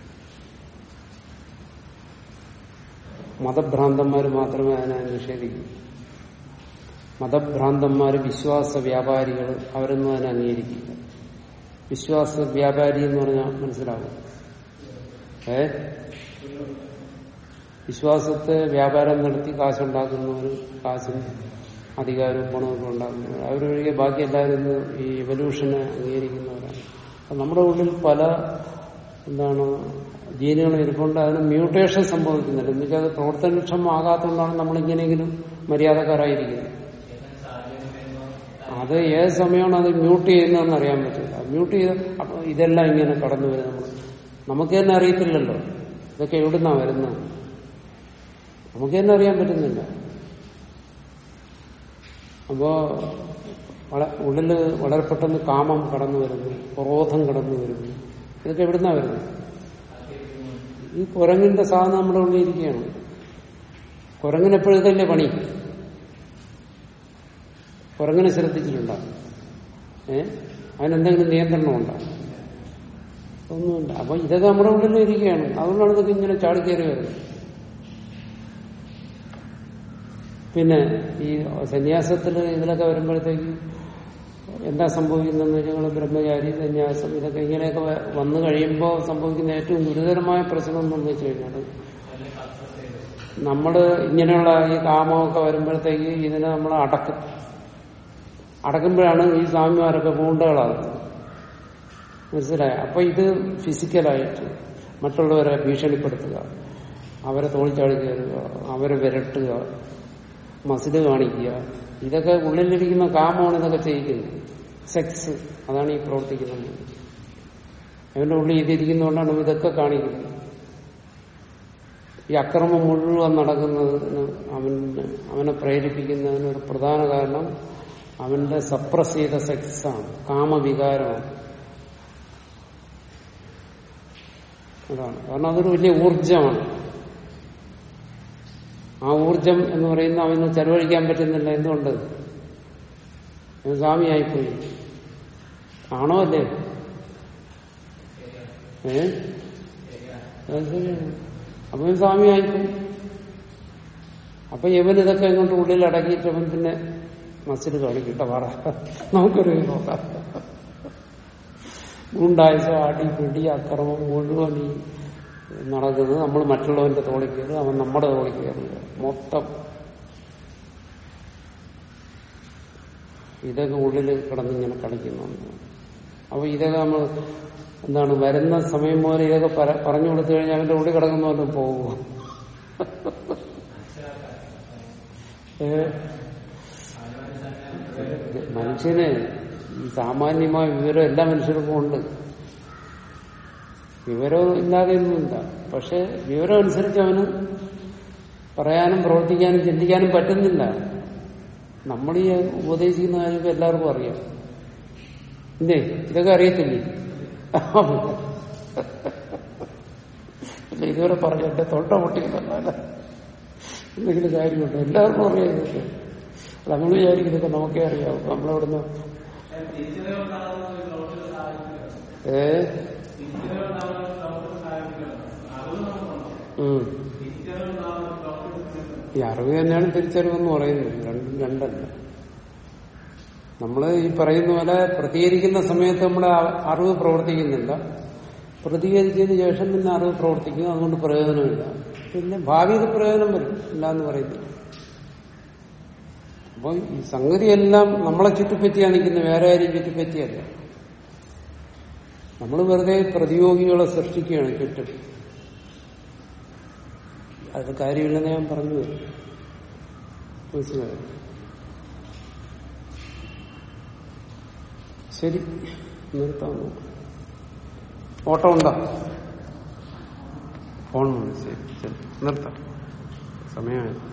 മതഭ്രാന്തന്മാർ മാത്രമേ അതിനെ നിഷേധിക്കൂ മതഭ്രാന്തന്മാർ വിശ്വാസ വ്യാപാരികൾ അവരൊന്നും അതിനെ അംഗീകരിക്കില്ല വിശ്വാസ വ്യാപാരി എന്ന് പറഞ്ഞാൽ മനസ്സിലാവും ഏ വിശ്വാസത്തെ വ്യാപാരം നടത്തി കാശുണ്ടാക്കുന്നവർ കാശും അധികാരവും പണമൊക്കെ ഉണ്ടാക്കുന്നവർ അവരൊഴികെ ബാക്കി എല്ലാവരും ഇന്ന് ഈ എവല്യൂഷനെ അംഗീകരിക്കുന്നവരാണ് അപ്പൊ നമ്മുടെ ഉള്ളിൽ പല എന്താണ് ജീനുകൾ ഇരിക്കൊണ്ട് അതിന് മ്യൂട്ടേഷൻ സംഭവിക്കുന്നില്ല എന്നുവെച്ചാൽ അത് പ്രവർത്തനക്ഷമമാകാത്തതുകൊണ്ടാണ് നമ്മൾ ഇങ്ങനെയെങ്കിലും മര്യാദക്കാരായിരിക്കുന്നത് അത് ഏത് സമയമാണ് അത് മ്യൂട്ട് ചെയ്യുന്നതെന്ന് അറിയാൻ പറ്റില്ല മ്യൂട്ട് ചെയ്ത് അപ്പൊ ഇതെല്ലാം ഇങ്ങനെ കടന്നു വരും നമ്മൾ നമുക്ക് തന്നെ അറിയത്തില്ലല്ലോ ഇതൊക്കെ എവിടുന്നാ വരുന്നത് നമുക്ക് തന്നെ അറിയാൻ പറ്റുന്നില്ല അപ്പോ വള- ഉള്ളില് വളരെ പെട്ടെന്ന് കാമം കടന്നു വരുന്നു ക്രോധം കടന്നു വരുന്നു ഇതൊക്കെ എവിടുന്നാ വരുന്നത് ഈ കുരങ്ങിന്റെ സാധനം നമ്മുടെ ഉള്ളിൽ ഇരിക്കുകയാണ് കുരങ്ങിനെപ്പോഴും ഇതല്ലേ പണി കുരങ്ങിനെ ശ്രദ്ധിച്ചിട്ടുണ്ടോ ഏ അതിനെന്തെങ്കിലും നിയന്ത്രണമുണ്ടോ ഒന്നുമില്ല അപ്പൊ ഇതൊക്കെ നമ്മുടെ ഉള്ളിൽ ഇരിക്കുകയാണ് അതുകൊണ്ടാണ് ഇതൊക്കെ ഇങ്ങനെ ചാടിക്കയറി വരുന്നത് പിന്നെ ഈ സന്യാസത്തിൽ ഇതിലൊക്കെ വരുമ്പോഴത്തേക്ക് എന്താ സംഭവിക്കുന്നതെന്ന് വെച്ചാൽ നിങ്ങൾ ബ്രഹ്മചാരി സന്യാസം ഇതൊക്കെ ഇങ്ങനെയൊക്കെ വ- വന്നു കഴിയുമ്പോൾ സംഭവിക്കുന്ന ഏറ്റവും ഗുരുതരമായ പ്രശ്നം എന്താണെന്ന് വെച്ച് കഴിഞ്ഞാൽ നമ്മൾ ഇങ്ങനെയുള്ള ഈ കാമമൊക്കെ വരുമ്പോഴത്തേക്ക് ഇതിനെ നമ്മൾ അടക്കും അടക്കുമ്പോഴാണ് ഈ സ്വാമിമാരൊക്കെ പൂണ്ടകളാകുന്നത് മനസ്സിലായ അപ്പൊ ഇത് ഫിസിക്കലായിട്ട് മറ്റുള്ളവരെ ഭീഷണിപ്പെടുത്തുക അവരെ തോളിച്ചാടി കയറുക അവരെ വിരട്ടുക മസില് കാണിക്കുക ഇതൊക്കെ ഉള്ളിലിരിക്കുന്ന കാമമാണ് ഇതൊക്കെ ചെയ്യിക്കുന്നത് സെക്സ് അതാണ് ഈ പ്രവർത്തിക്കുന്നത് അവന്റെ ഉള്ളിൽ ഇതിരിക്കുന്നതുകൊണ്ടാണ് ഇതൊക്കെ കാണിക്കുന്നത് ഈ അക്രമം മുഴുവൻ നടക്കുന്നതിന് അവന് അവനെ പ്രേരിപ്പിക്കുന്നതിന് ഒരു പ്രധാന കാരണം അവന്റെ സപ്രസ് ചെയ്ത സെക്സാണ് കാമവികാരമാണ് അതാണ് കാരണം അതൊരു വലിയ ഊർജമാണ് ആ ഊർജം എന്ന് പറയുന്ന അവന് ചെലവഴിക്കാൻ പറ്റുന്നില്ല എന്തുകൊണ്ട് അവൻ സ്വാമിയായിപ്പോയി ആണോ അല്ലേ ഏ അത് ശരിയാണ് അപ്പൊ ഇവൻ സ്വാമിയായിപ്പോയി അപ്പൊ ഇവൻ ഇതൊക്കെ ഇങ്ങോട്ട് ഉള്ളിൽ അടക്കിയിട്ട് അവൻ പിന്നെ മസിൽ കാണിക്കട്ടെ പറ നമുക്കൊരു നോക്കാം ഗുണ്ടായുസ അടി പിടി അക്രമം മുഴുവൻ ഈ നടക്കുന്നത് നമ്മൾ മറ്റുള്ളവന്റെ തോളിൽ കയറും അവൻ നമ്മുടെ തോളിൽ കയറുക മൊത്തം ഇതൊക്കെ ഉള്ളിൽ കിടന്നിങ്ങനെ കളിക്കുന്നുണ്ട് അപ്പൊ ഇതൊക്കെ നമ്മൾ എന്താണ് വരുന്ന സമയം പോലെ ഇതൊക്കെ പര- പറഞ്ഞു കൊടുത്തു കഴിഞ്ഞാൽ അവന്റെ ഉള്ളിൽ കിടക്കുന്നവരും പോകുമോ ഏ മനുഷ്യന് ഈ സാമാന്യമായ വിവരം എല്ലാ മനുഷ്യർക്കും ഉണ്ട് വിവരം ഇല്ലാതെയൊന്നുമില്ല പക്ഷെ വിവരം അനുസരിച്ച് അവന് പറയാനും പ്രവർത്തിക്കാനും ചിന്തിക്കാനും പറ്റുന്നില്ല നമ്മൾ ഈ ഉപദേശിക്കുന്ന കാര്യമൊക്കെ എല്ലാവർക്കും അറിയാം ഇല്ലേ ഇതൊക്കെ അറിയത്തില്ലേ ഇല്ല ഇതുവരെ പറഞ്ഞു എന്റെ തൊണ്ട പൊട്ടിക്കുന്നല്ല എന്തെങ്കിലും കാര്യമുണ്ടോ എല്ലാവർക്കും അറിയാം ഇതൊക്കെ നമ്മൾ വിചാരിക്കുന്നതൊക്കെ നമുക്കേ അറിയാവൂ നമ്മളവിടുന്ന് ഏ ഉം. ഈ അറിവ് തന്നെയാണ് തിരിച്ചറിവെന്ന് പറയുന്നത് രണ്ടും രണ്ടല്ല നമ്മൾ ഈ പറയുന്ന പോലെ പ്രതികരിക്കുന്ന സമയത്ത് നമ്മുടെ അ- അറിവ് പ്രവർത്തിക്കുന്നില്ല പ്രതികരിച്ചതിന് ശേഷം പിന്നെ അറിവ് പ്രവർത്തിക്കും അതുകൊണ്ട് പ്രയോജനമില്ല പിന്നെ ഭാവിയിൽ പ്രയോജനം വരും ഇല്ല എന്ന് പറയുന്നില്ല അപ്പോൾ ഈ സംഗതിയെല്ലാം നമ്മളെ ചുറ്റിപ്പറ്റിയാണ് നിൽക്കുന്നത് വേറെ ആരും ചുറ്റിപ്പറ്റിയല്ല നമ്മൾ വെറുതെ പ്രതിയോഗികളെ സൃഷ്ടിക്കുകയാണ് ചുറ്റും അത് കാര്യമില്ലെന്ന് ഞാൻ പറഞ്ഞു വരും. മനസ്സിലായോ ശരി നിർത്താം നമുക്ക്. ഓട്ടം ഉണ്ടോ ഫോൺ വിളിച്ച് ശരി നിർത്താം സമയമായി